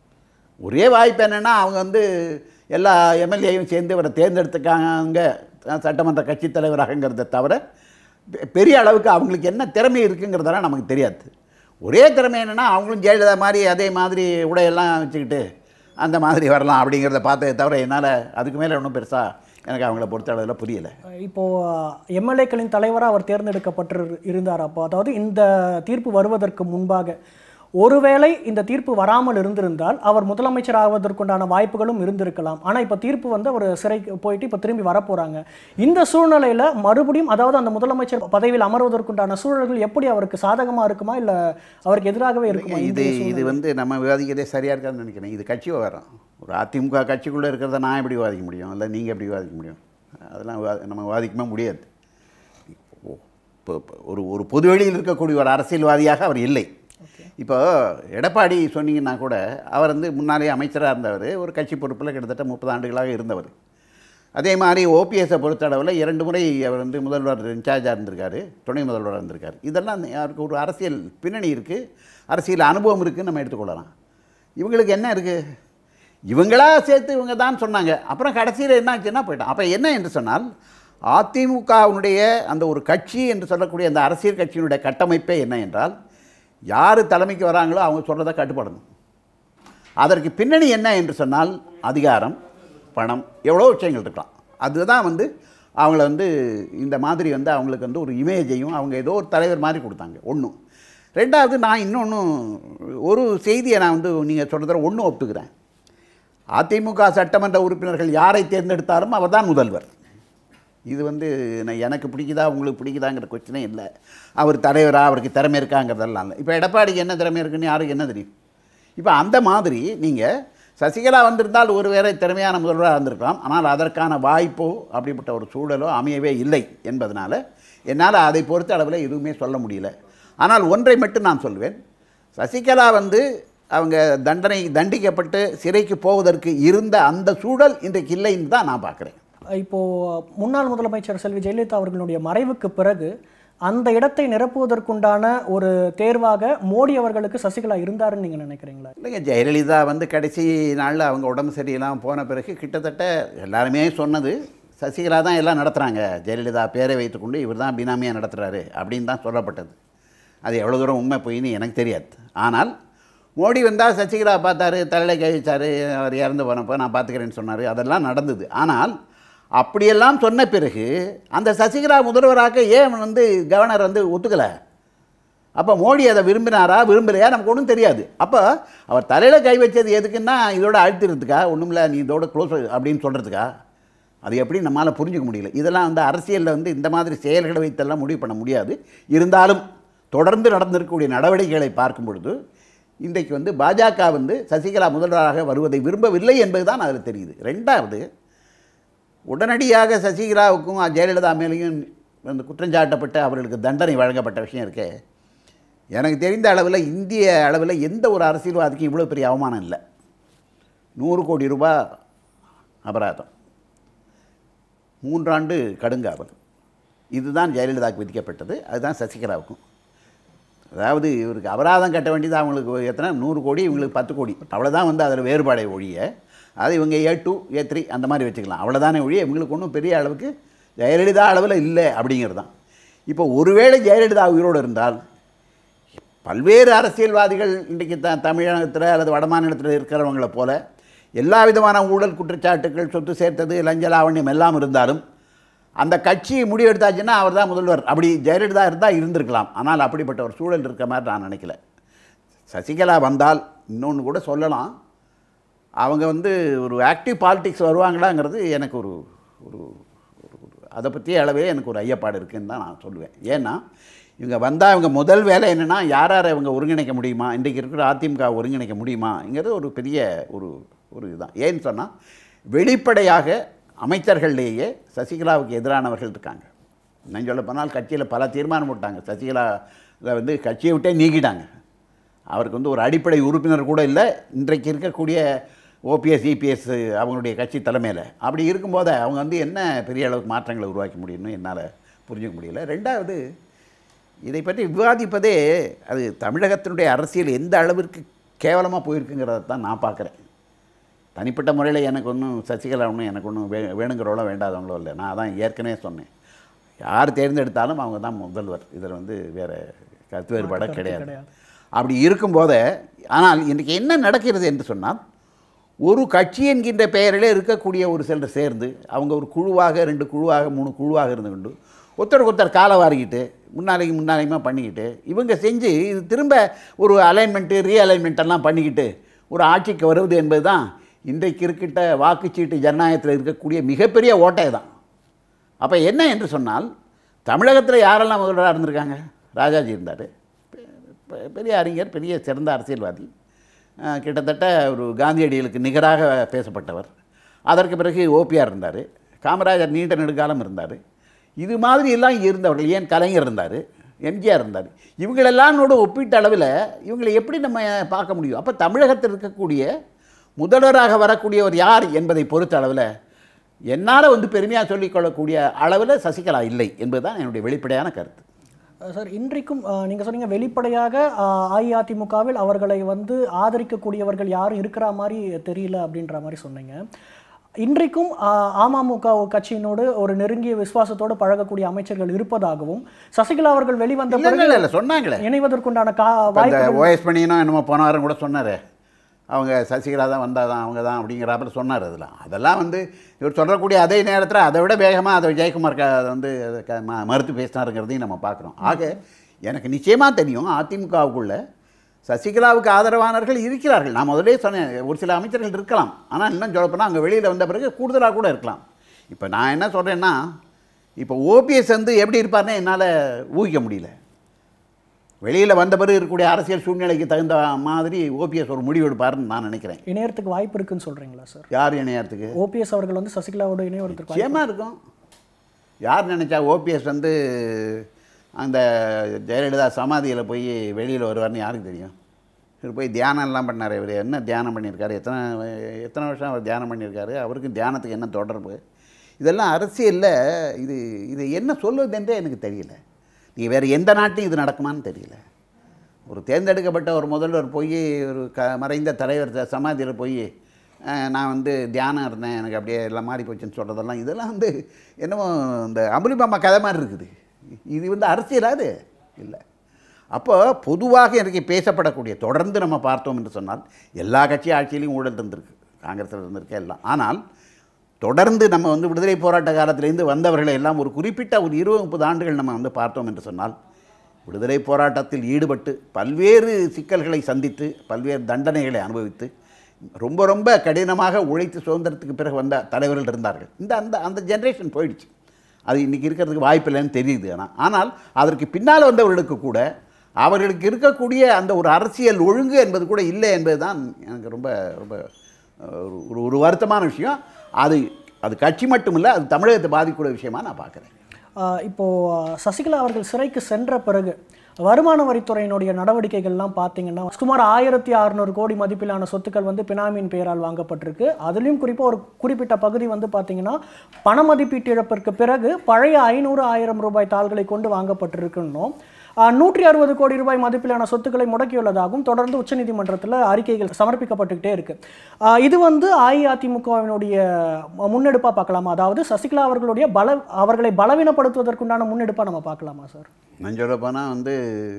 ஒரே வாய்ப்பு என்னென்னா அவங்க வந்து எல்லா எம்எல்ஏயும் சேர்ந்து இவரை தேர்ந்தெடுத்துக்காங்க சட்டமன்ற கட்சித் தலைவராகங்கிறத தவிர பெ- பெரிய அளவுக்கு அவங்களுக்கு என்ன திறமை இருக்குங்கிறதெல்லாம் நமக்கு தெரியாது ஒரே திறமை என்னென்னா அவங்களும் ஜெயலலிதா மாதிரி அதே மாதிரி உடையெல்லாம் வச்சுக்கிட்டு அந்த மாதிரி வரலாம் அப்படிங்கிறத பார்த்ததை தவிர என்னால் அதுக்கு மேலே ஒன்றும் பெருசாக எனக்கு அவங்கள பொறுத்த அளவில் புரியலை இப்போ எம்எல்ஏக்களின் தலைவராக அவர் தேர்ந்தெடுக்கப்பட்டு இருந்தார் அப்போ அதாவது இந்த தீர்ப்பு வருவதற்கு முன்பாக ஒருவேளை இந்த தீர்ப்பு வராமல் இருந்திருந்தால் அவர் முதலமைச்சர் ஆவதற்குண்டான வாய்ப்புகளும் இருந்திருக்கலாம் ஆனால் இப்போ தீர்ப்பு வந்து அவர் சிறைக்கு போயிட்டு இப்போ திரும்பி வரப்போறாங்க இந்த சூழ்நிலையில் மறுபடியும் அதாவது அந்த முதலமைச்சர் பதவியில் அமர்வதற்குண்டான சூழல்கள் எப்படி அவருக்கு சாதகமாக இருக்குமா இல்லை அவருக்கு எதிராகவே இருக்குமா இது இந்த இது வந்து நம்ம விவாதிக்கிறதே சரியாக இருக்காதுன்னு நினைக்கிறேன் இது கட்சி விவகாரம் ஒரு அதிமுக கட்சிக்குள்ளே இருக்கிறத நான் எப்படி விவாதிக்க முடியும் இல்லை நீங்கள் எப்படி விவாதிக்க முடியும் அதெல்லாம் விவா- நம்ம விவாதிக்கவே முடியாது இப்போ இப்போ ஒரு ஒரு பொதுவெளியில் இருக்கக்கூடிய ஒரு அரசியல்வாதியாக அவர் இல்லை இப்போ எடப்பாடி சொன்னீங்கன்னா கூட அவர் வந்து முன்னாலே அமைச்சராக இருந்தவர் ஒரு கட்சி பொறுப்பில் கிட்டத்தட்ட முப்பது ஆண்டுகளாக இருந்தவர் அதே மாதிரி ஓபிஎஸை பொறுத்தளவில் இரண்டு முறை அவர் வந்து முதல்வர் இன்சார்ஜாக இருந்திருக்காரு துணை முதல்வராக இருந்திருக்காரு இதெல்லாம் அவருக்கு ஒரு அரசியல் பின்னணி இருக்குது அரசியல் அனுபவம் இருக்குன்னு நம்ம எடுத்துக்கொள்ளலாம் இவங்களுக்கு என்ன இருக்குது இவங்களா சேர்த்து இவங்க தான் சொன்னாங்க அப்புறம் கடைசியில் என்ன ஆச்சுன்னா போயிட்டான் அப்போ என்ன என்று சொன்னால் அதிமுகவினுடைய அந்த ஒரு கட்சி என்று சொல்லக்கூடிய அந்த அரசியல் கட்சியினுடைய கட்டமைப்பே என்ன என்றால் யார் தலைமைக்கு வராங்களோ அவங்க சொல்கிறத கட்டுப்படணும் அதற்கு பின்னணி என்ன என்று சொன்னால் அதிகாரம் பணம் எவ்வளோ விஷயங்கள் இருக்கலாம் அதுதான் வந்து அவங்கள வந்து இந்த மாதிரி வந்து அவங்களுக்கு வந்து ஒரு இமேஜையும் அவங்க ஏதோ ஒரு தலைவர் மாதிரி கொடுத்தாங்க ஒன்றும் ரெண்டாவது நான் இன்னொன்று ஒரு செய்தியை நான் வந்து நீங்கள் சொல்கிறத ஒன்றும் ஒப்புக்கிறேன் அதிமுக சட்டமன்ற உறுப்பினர்கள் யாரை தேர்ந்தெடுத்தாலும் அவர் தான் முதல்வர் இது வந்து நான் எனக்கு பிடிக்குதா உங்களுக்கு பிடிக்குதாங்கிற கொஸ்டினே இல்லை அவர் தலைவரா அவருக்கு திறமை இருக்காங்கிறதெல்லாம் இல்லை இப்போ எடப்பாடிக்கு என்ன திறமை இருக்குன்னு யாருக்கு என்ன தெரியும் இப்போ அந்த மாதிரி நீங்கள் சசிகலா வந்திருந்தால் ஒரு வேற திறமையான முதல்வராக இருந்திருக்கலாம் ஆனால் அதற்கான வாய்ப்போ அப்படிப்பட்ட ஒரு சூழலோ அமையவே இல்லை என்பதனால என்னால் அதை பொறுத்த அளவில் எதுவுமே சொல்ல முடியல ஆனால் ஒன்றை மட்டும் நான் சொல்வேன் சசிகலா வந்து அவங்க தண்டனை தண்டிக்கப்பட்டு சிறைக்கு போவதற்கு இருந்த அந்த சூழல் இன்றைக்கு இல்லைன்னு தான் நான் பார்க்குறேன் இப்போ முன்னாள் முதலமைச்சர் செல்வி ஜெயலலிதா அவர்களுடைய மறைவுக்கு பிறகு அந்த இடத்தை நிரப்புவதற்குண்டான ஒரு தேர்வாக மோடி அவர்களுக்கு சசிகலா இருந்தாருன்னு நீங்க நினைக்கிறீங்களா இல்லைங்க ஜெயலலிதா வந்து கடைசி நாளில் அவங்க உடம்பு சரியில்லாமல் போன பிறகு கிட்டத்தட்ட எல்லாருமே சொன்னது சசிகலா தான் எல்லாம் நடத்துகிறாங்க ஜெயலலிதா பேரை வைத்துக்கொண்டு இவர் தான் பினாமியாக நடத்துகிறாரு அப்படின்னு தான் சொல்லப்பட்டது அது எவ்வளோ தூரம் உண்மை போயின்னு எனக்கு தெரியாது ஆனால் மோடி வந்தால் சசிகலா பார்த்தாரு தலையில் கை வச்சாரு அவர் இறந்து போனப்போ நான் பார்த்துக்கிறேன்னு சொன்னார் அதெல்லாம் நடந்தது ஆனால் அப்படியெல்லாம் சொன்ன பிறகு அந்த சசிகலா முதல்வராக்க ஏன் வந்து கவர்னர் வந்து ஒத்துக்கலை அப்போ மோடி அதை விரும்பினாரா விரும்பலையா நமக்கு ஒன்றும் தெரியாது அப்போ அவர் தலையில் கை வச்சது எதுக்குன்னா இதோட அழுத்திறதுக்கா ஒன்றுமில்ல நீ இதோட க்ளோஸ் அப்படின்னு சொல்கிறதுக்கா அது எப்படி நம்மளால் புரிஞ்சுக்க முடியல இதெல்லாம் வந்து அரசியலில் வந்து இந்த மாதிரி செயல்களை வைத்தெல்லாம் முடிவு பண்ண முடியாது இருந்தாலும் தொடர்ந்து நடந்திருக்கக்கூடிய நடவடிக்கைகளை பார்க்கும் பொழுது இன்றைக்கு வந்து பாஜக வந்து சசிகலா முதல்வராக வருவதை விரும்பவில்லை என்பது தான் அதில் தெரியுது ரெண்டாவது உடனடியாக சசிகலாவுக்கும் ஜெயலலிதா மேலேயும் வந்து குற்றஞ்சாட்டப்பட்டு அவர்களுக்கு தண்டனை வழங்கப்பட்ட விஷயம் இருக்கே எனக்கு தெரிந்த அளவில் இந்திய அளவில் எந்த ஒரு அரசியல்வாதிக்கும் இவ்வளோ பெரிய அவமானம் இல்லை நூறு கோடி ரூபாய் அபராதம் மூன்றாண்டு கடுங்காவல் இதுதான் ஜெயலலிதாவுக்கு விதிக்கப்பட்டது அதுதான் சசிகலாவுக்கும் அதாவது இவருக்கு அபராதம் கட்ட வேண்டியது அவங்களுக்கு எத்தனை நூறு கோடி இவங்களுக்கு பத்து கோடி அவ்வளோதான் வந்து அதில் வேறுபாடை ஒழிய அது இவங்க ஏ டூ ஏ த்ரீ அந்த மாதிரி வச்சுக்கலாம் அவ்வளோதானே ஒழிய இவங்களுக்கு ஒன்றும் பெரிய அளவுக்கு ஜெயலலிதா அளவில் இல்லை அப்படிங்கிறது தான் இப்போ ஒருவேளை ஜெயலலிதா உயிரோடு இருந்தால் பல்வேறு அரசியல்வாதிகள் இன்றைக்கு த தமிழகத்தில் அல்லது வடமாநிலத்தில் இருக்கிறவங்கள போல எல்லா விதமான ஊழல் குற்றச்சாட்டுகள் சொத்து சேர்த்தது லஞ்ச லாவண்யம் எல்லாம் இருந்தாலும் அந்த கட்சி முடிவெடுத்தாச்சுன்னா அவர் தான் முதல்வர் அப்படி ஜெயலலிதா இருந்தால் இருந்திருக்கலாம் ஆனால் அப்படிப்பட்ட ஒரு சூழல் இருக்க மாதிரி நான் நினைக்கல சசிகலா வந்தால் இன்னொன்று கூட சொல்லலாம் அவங்க வந்து ஒரு ஆக்டிவ் பாலிடிக்ஸ் வருவாங்களாங்கிறது எனக்கு ஒரு ஒரு ஒரு- ஒரு- அதை பற்றிய அளவே எனக்கு ஒரு ஐயப்பாடு இருக்குன்னு தான் நான் சொல்லுவேன் ஏன்னா இவங்க வந்தால் இவங்க முதல் வேலை என்னென்னா யார் யாரை இவங்க ஒருங்கிணைக்க முடியுமா இன்றைக்கு இருக்கிற அதிமுக ஒருங்கிணைக்க முடியுமாங்கிறது ஒரு பெரிய ஒரு ஒரு இதுதான் ஏன்னு சொன்னால் வெளிப்படையாக அமைச்சர்கள்லேயே சசிகலாவுக்கு எதிரானவர்கள் இருக்காங்க இன்னும் சொல்ல போனால் கட்சியில் பல தீர்மானம் போட்டாங்க சசிகலா இதை வந்து கட்சியை விட்டே நீக்கிட்டாங்க அவருக்கு வந்து ஒரு அடிப்படை உறுப்பினர் கூட இல்லை இன்றைக்கு இருக்கக்கூடிய ஓபிஎஸ் இபிஎஸ் அவங்களுடைய கட்சி தலைமையில் அப்படி இருக்கும்போது அவங்க வந்து என்ன பெரிய அளவுக்கு மாற்றங்களை உருவாக்க முடியும்னு என்னால் புரிஞ்சுக்க முடியல ரெண்டாவது இதை பற்றி விவாதிப்பதே அது தமிழகத்தினுடைய அரசியல் எந்த அளவிற்கு கேவலமாக போயிருக்குங்கிறத தான் நான் பார்க்குறேன் தனிப்பட்ட முறையில் எனக்கு ஒன்றும் சசிகலா ஒன்றும் எனக்கு ஒன்றும் வே வேணுங்கிறவளோ வேண்டாதவங்களோ இல்லை நான் அதான் ஏற்கனவே சொன்னேன் யார் தேர்ந்தெடுத்தாலும் அவங்க தான் முதல்வர் இதில் வந்து வேறு கருத்து வேறுபாடு கிடையாது கிடையாது. அப்படி இருக்கும்போதே ஆனால் இன்றைக்கு என்ன நடக்கிறது என்று சொன்னால் ஒரு கட்சி என்கின்ற பெயரிலே இருக்கக்கூடிய ஒரு சிலர் சேர்ந்து அவங்க ஒரு குழுவாக ரெண்டு குழுவாக மூணு குழுவாக இருந்து கொண்டு ஒருத்தருக்கு ஒருத்தர் காலை வாரிக்கிட்டு முன்னாலேயும் முன்னாலேயுமா பண்ணிக்கிட்டு இவங்க செஞ்சு இது திரும்ப ஒரு அலைன்மெண்ட்டு ரீஅலைன்மெண்ட் எல்லாம் பண்ணிக்கிட்டு ஒரு ஆட்சிக்கு வருவது என்பது தான் இன்றைக்கு இருக்கிட்ட வாக்குச்சீட்டு ஜனநாயகத்தில் இருக்கக்கூடிய மிகப்பெரிய ஓட்டை தான் அப்போ என்ன என்று சொன்னால் தமிழகத்தில் யாரெல்லாம் முதல்வராக இருந்திருக்காங்க ராஜாஜி இருந்தார் பெரிய அறிஞர் பெரிய சிறந்த அரசியல்வாதி அஹ், கிட்டத்தட்ட ஒரு காந்தியடிகளுக்கு நிகராக பேசப்பட்டவர் அதற்கு பிறகு ஓபிஆர் இருந்தார் காமராஜர் நீண்ட நெடுங்காலம் இருந்தார் இது மாதிரி எல்லாம் இருந்தவர்கள் ஏன் கலைஞர் இருந்தார் எம்ஜிஆர் இருந்தார் இவங்களெல்லாமோட ஒப்பீட்டு அளவில் இவங்களை எப்படி நம்ம பார்க்க முடியும் அப்போ தமிழகத்தில் இருக்கக்கூடிய முதல்வராக வரக்கூடியவர் யார் என்பதை பொறுத்த அளவில் என்னால் வந்து பெருமையாக சொல்லிக்கொள்ளக்கூடிய அளவில் சசிகலா இல்லை என்பதுதான் என்னுடைய வெளிப்படையான கருத்து அஹ் சார் இன்றைக்கும் அஹ், நீங்க சொன்னீங்க வெளிப்படையாக அஹ், அஇஅதிமுகவில் அவர்களை வந்து ஆதரிக்கக்கூடியவர்கள் யாரும் இருக்கிற மாதிரி தெரியல அப்படின்ற மாதிரி சொன்னீங்க இன்றைக்கும் அஹ், அமமுக கட்சியினோடு ஒரு நெருங்கிய விசுவாசத்தோடு பழகக்கூடிய அமைச்சர்கள் இருப்பதாகவும் சசிகலா அவர்கள் வெளிவந்த இல்லை பிறகு இல்லை இல்லை சொன்னாங்களே இணைவதற்குண்டான கா இப்ப இந்த வாய்ப்பு ஓஎஸ் பண்ணினோம் என்னமோ போன வாரம் கூட சொன்னார் அவங்க சசிகலா தான் வந்தால் தான் அவங்க தான் அப்படிங்கிறாப்புல சொன்னார் அதெல்லாம் அதெல்லாம் வந்து இவர் சொல்லக்கூடிய அதே நேரத்தில் அதை விட வேகமாக அதை ஜெயக்குமார் க அதை வந்து அதை க- ம- மறுத்து பேசினாருங்கிறதையும் நம்ம பார்க்குறோம் ஆக எனக்கு நிச்சயமாக தெரியும் அதிமுகவுக்குள்ள சசிகலாவுக்கு ஆதரவானவர்கள் இருக்கிறார்கள் நான் முதலே சொன்னேன் ஒரு சில அமைச்சர்கள் இருக்கலாம் ஆனால் இன்னும் சொல்லப்போனால் அங்கே வெளியில் வந்த பிறகு கூடுதலாக கூட இருக்கலாம் இப்போ நான் என்ன சொல்கிறேன்னா இப்போ ஓபிஎஸ் வந்து எப்படி இருப்பார்னே என்னால் ஊகிக்க முடியல வெளியில் வந்த பிறகு இருக்கக்கூடிய அரசியல் சூழ்நிலைக்கு தகுந்த மாதிரி ஓபிஎஸ் ஒரு முடிவு எடுப்பாருன்னு நான் நினைக்கிறேன் இணையறதுக்கு வாய்ப்பு இருக்குன்னு சொல்றீங்களா சார் யார் இணையறதுக்கு ஓபிஎஸ் அவர்கள் வந்து சசிகலாவோட இணையறதுக்கு வாய்ப்பு நிச்சயமாக இருக்கும் யார் நினச்சா ஓபிஎஸ் வந்து அந்த ஜெயலலிதா சமாதியில் போய் வெளியில் வருவார்னு யாருக்கு தெரியும் இவர் போய் தியானம் எல்லாம் பண்ணார் இவர் என்ன தியானம் பண்ணியிருக்காரு எத்தனை எத்தனை வருஷம் அவர் தியானம் பண்ணியிருக்காரு அவருக்கு தியானத்துக்கு என்ன தொடர்பு இதெல்லாம் அரசியலில் இது இது என்ன சொல்லுவதுன்றே எனக்கு தெரியல நீ வேறு எந்த நாட்டையும் இது நடக்குமான்னு தெரியல ஒரு தேர்ந்தெடுக்கப்பட்ட ஒரு முதல்வர் போய் ஒரு க மறைந்த தலைவர் ச- சமாதியில் போய் அஹ், நான் வந்து தியானம் இருந்தேன் எனக்கு அப்படியே எல்லாம் மாறி போச்சுன்னு சொல்கிறதெல்லாம் இதெல்லாம் வந்து என்னமோ இந்த அம்புலிமாமா கதை மாதிரி இருக்குது இது வந்து அரசியலா அது இல்லை அப்போ பொதுவாக இன்றைக்கு பேசப்படக்கூடிய தொடர்ந்து நம்ம பார்த்தோம் என்று சொன்னால் எல்லா கட்சி ஆட்சியிலையும் ஊழல் இருந்திருக்கு காங்கிரஸில் இருந்திருக்கு எல்லாம் ஆனால் தொடர்ந்து நம்ம வந்து விடுதலை போராட்ட காலத்திலேருந்து வந்தவர்களை எல்லாம் ஒரு குறிப்பிட்ட ஒரு இருபது முப்பது ஆண்டுகள் நம்ம வந்து பார்த்தோம் என்று சொன்னால் விடுதலை போராட்டத்தில் ஈடுபட்டு பல்வேறு சிக்கல்களை சந்தித்து பல்வேறு தண்டனைகளை அனுபவித்து ரொம்ப ரொம்ப கடினமாக உழைத்து சுதந்திரத்துக்கு பிறகு வந்த தலைவர்கள் இருந்தார்கள் இந்த அந்த அந்த ஜென்ரேஷன் போயிடுச்சு அது இன்றைக்கி இருக்கிறதுக்கு வாய்ப்பு இல்லைன்னு தெரியுது ஆனால் ஆனால் அதற்கு பின்னால் வந்தவர்களுக்கு கூட அவர்களுக்கு இருக்கக்கூடிய அந்த ஒரு அரசியல் ஒழுங்கு என்பது கூட இல்லை என்பது தான் எனக்கு ரொம்ப ரொம்ப ஒரு ஒரு ஒரு வருத்தமான விஷயம் அது அது கட்சி மட்டும் இல்லை அது தமிழகத்தை பாதிக்கக்கூடிய விஷயமா நான் பார்க்குறேன் ஆஹ் இப்போ ஆஹ் சசிகலா அவர்கள் சிறைக்கு சென்ற பிறகு வருமான வரித்துறையினுடைய நடவடிக்கைகள்லாம் பார்த்தீங்கன்னா சுமார் ஆயிரத்தி அறுநூறு கோடி மதிப்பிலான சொத்துக்கள் வந்து பினாமியின் பெயரால் வாங்கப்பட்டிருக்கு அதுலேயும் குறிப்பாக ஒரு குறிப்பிட்ட பகுதி வந்து பார்த்தீங்கன்னா பண மதிப்பீட்டு இழப்பிற்கு பிறகு பழைய ஐநூறு ஆயிரம் ரூபாய் தாள்களை கொண்டு வாங்கப்பட்டிருக்கணும் நூற்றி அறுபது கோடி ரூபாய் மதிப்பிலான சொத்துக்களை முடக்கியுள்ளதாகவும் தொடர்ந்து உச்சநீதிமன்றத்தில் அறிக்கைகள் சமர்ப்பிக்கப்பட்டுக்கிட்டே இருக்கு ஆஹ் இது வந்து அஇஅதிமுகவினுடைய முன்னெடுப்பாக பார்க்கலாமா அதாவது சசிகலா அவர்களுடைய பல அவர்களை பலவீனப்படுத்துவதற்குண்டான முன்னெடுப்பாக நம்ம பார்க்கலாமா சார் நான் சொல்ல போனால் வந்து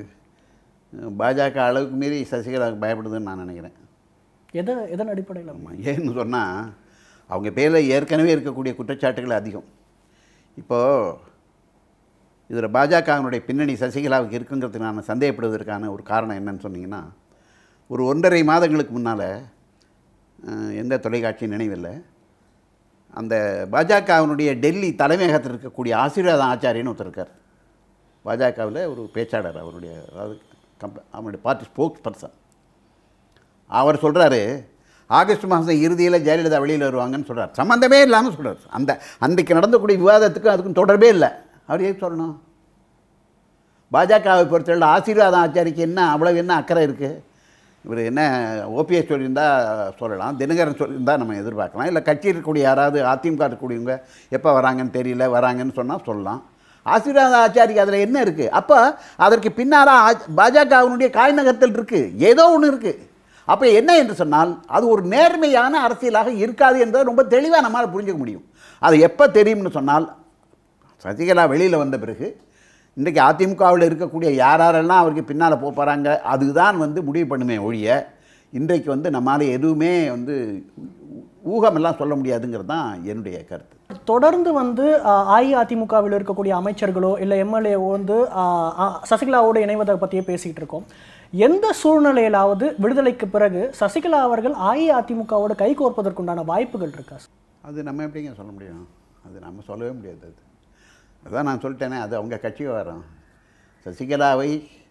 பாஜக அளவுக்கு மீறி சசிகலாவுக்கு பயப்படுதுன்னு நான் நினைக்கிறேன் எதை எதன் அடிப்படையில் ஆமாம் ஏன்னு சொன்னால் அவங்க பேரில் ஏற்கனவே இருக்கக்கூடிய குற்றச்சாட்டுகள் அதிகம் இப்போது இதில் பாஜகவினுடைய பின்னணி சசிகலாவுக்கு இருக்குங்கிறதுக்கு நான் சந்தேகப்படுவதற்கான ஒரு காரணம் என்னன்னு சொன்னீங்கன்னா ஒரு ஒன்றரை மாதங்களுக்கு முன்னால் எந்த தொலைக்காட்சி நினைவில்லை அந்த பாஜகவினுடைய டெல்லி தலைமையகத்தில் இருக்கக்கூடிய ஆசீர்வாத ஆச்சாரியன்னு ஒருத்தர் இருக்கார் பாஜகவில் ஒரு பேச்சாளர் அவருடைய அதாவது கம்ப அவருடைய பார்ட்டி ஸ்போக்ஸ் பர்சன் அவர் சொல்கிறாரு ஆகஸ்ட் மாதம் இறுதியில் ஜெயலலிதா வெளியில் வருவாங்கன்னு சொல்கிறார் சம்மந்தமே இல்லாமல் சொல்கிறார் அந்த அன்றைக்கு நடந்தக்கூடிய விவாதத்துக்கும் அதுக்கும் தொடர்பே இல்லை அவர் ஏன் சொல்லணும் பாஜகவை பொறுத்தவரை ஆசீர்வாதம் ஆச்சாரிக்கு என்ன அவ்வளவு என்ன அக்கறை இருக்குது இவர் என்ன ஓபிஎஸ் சொல்லியிருந்தா சொல்லலாம் தினகரன் சொல்லியிருந்தா நம்ம எதிர்பார்க்கலாம் இல்லை கட்சி இருக்கக்கூடிய யாராவது அதிமுக இருக்கக்கூடியவங்க எப்போ வராங்கன்னு தெரியல வராங்கன்னு சொன்னால் சொல்லலாம் ஆசீர்வாத ஆச்சாரிக்கு அதில் என்ன இருக்குது அப்போ அதற்கு பின்னால் பாஜகவினுடைய காய் நகர்த்தல் இருக்குது ஏதோ ஒன்று இருக்குது அப்போ என்ன என்று சொன்னால் அது ஒரு நேர்மையான அரசியலாக இருக்காது என்பதை ரொம்ப தெளிவாக நம்மால் புரிஞ்சுக்க முடியும் அது எப்போ தெரியும்னு சொன்னால் சசிகலா வெளியில் வந்த பிறகு இன்றைக்கி அதிமுகவில் இருக்கக்கூடிய யார் யாரெல்லாம் அவருக்கு பின்னால் போக போகிறாங்க அதுதான் வந்து முடிவு பண்ணுமே ஒழிய இன்றைக்கு வந்து நம்மால் எதுவுமே வந்து ஊகமெல்லாம் சொல்ல முடியாதுங்கிறது தான் என்னுடைய கருத்து தொடர்ந்து வந்து ஆஹ், அஇஅதிமுகவில் இருக்கக்கூடிய அமைச்சர்களோ இல்லை எம்எல்ஏ வந்து ஆஹ், ஆஹ், சசிகலாவோடு இணைவதை பற்றியே பேசிகிட்டு இருக்கோம் எந்த சூழ்நிலையிலாவது விடுதலைக்கு பிறகு சசிகலா அவர்கள் அஇஅதிமுகவோடு கைகோர்ப்பதற்குண்டான வாய்ப்புகள் இருக்கா அது நம்ம எப்படிங்க சொல்ல முடியும் அது நம்ம சொல்லவே முடியாது அது அதான் நான் சொல்லிட்டேனே அது அவங்க கட்சி வரோம் சசிகலாவை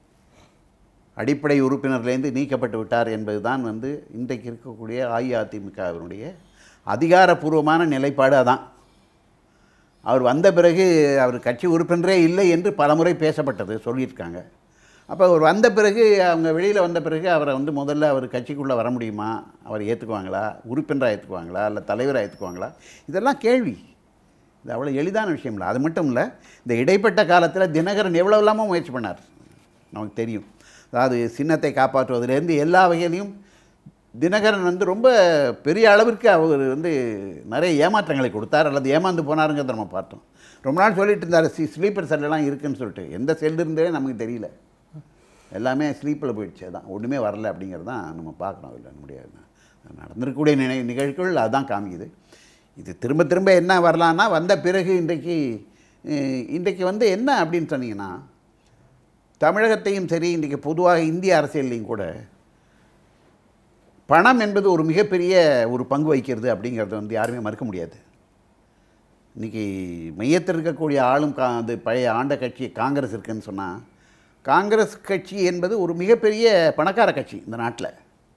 அடிப்படை உறுப்பினர்லேருந்து நீக்கப்பட்டு விட்டார் என்பது தான் வந்து இன்றைக்கு இருக்கக்கூடிய அஇஅதிமுகவினுடைய அதிகாரப்பூர்வமான நிலைப்பாடு அதான் அவர் வந்த பிறகு அவர் கட்சி உறுப்பினரே இல்லை என்று பலமுறை பேசப்பட்டது சொல்லியிருக்காங்க அப்போ அவர் வந்த பிறகு அவங்க வெளியில் வந்த பிறகு அவரை வந்து முதல்ல அவர் கட்சிக்குள்ளே வர முடியுமா அவர் ஏற்றுக்குவாங்களா உறுப்பினராக ஏற்றுக்குவாங்களா இல்லை தலைவராக ஏற்றுக்குவாங்களா இதெல்லாம் கேள்வி இது அவ்வளோ எளிதான விஷயம் இல்லை அது மட்டும் இல்லை இந்த இடைப்பட்ட காலத்தில் தினகரன் எவ்வளோ இல்லாமல் முயற்சி பண்ணார் நமக்கு தெரியும் அதாவது சின்னத்தை காப்பாற்றுவதிலேருந்து எல்லா வகையிலையும் தினகரன் வந்து ரொம்ப பெரிய அளவிற்கு அவர் வந்து நிறைய ஏமாற்றங்களை கொடுத்தார் அல்லது ஏமாந்து போனாருங்கிறத நம்ம பார்த்தோம் ரொம்ப நாள் சொல்லிட்டு இருந்தார் சி ஸ்லீப்பர் செல்லெல்லாம் இருக்குன்னு சொல்லிட்டு எந்த செல் இருந்தே நமக்கு தெரியல எல்லாமே ஸ்லீப்பில் போயிடுச்சு அதான் ஒன்றுமே வரல அப்படிங்கிறது தான் நம்ம பார்க்கணும் இல்லை நம்முடைய நடந்திருக்கக்கூடிய நினை நிகழ்வுகள் அதுதான் காமிக்குது இது திரும்ப திரும்ப என்ன வரலான்னா வந்த பிறகு இன்றைக்கு அஹ், இன்றைக்கு வந்து என்ன அப்படின்னு சொன்னீங்கன்னா தமிழகத்தையும் சரி இன்றைக்கி பொதுவாக இந்திய அரசியல்லையும் கூட பணம் என்பது ஒரு மிகப்பெரிய ஒரு பங்கு வகிக்கிறது அப்படிங்கிறத வந்து யாருமே மறுக்க முடியாது இன்றைக்கி மையத்தில் இருக்கக்கூடிய ஆளும் கா அது பழைய ஆண்ட கட்சி காங்கிரஸ் இருக்குன்னு சொன்னால் காங்கிரஸ் கட்சி என்பது ஒரு மிகப்பெரிய பணக்கார கட்சி இந்த நாட்டில்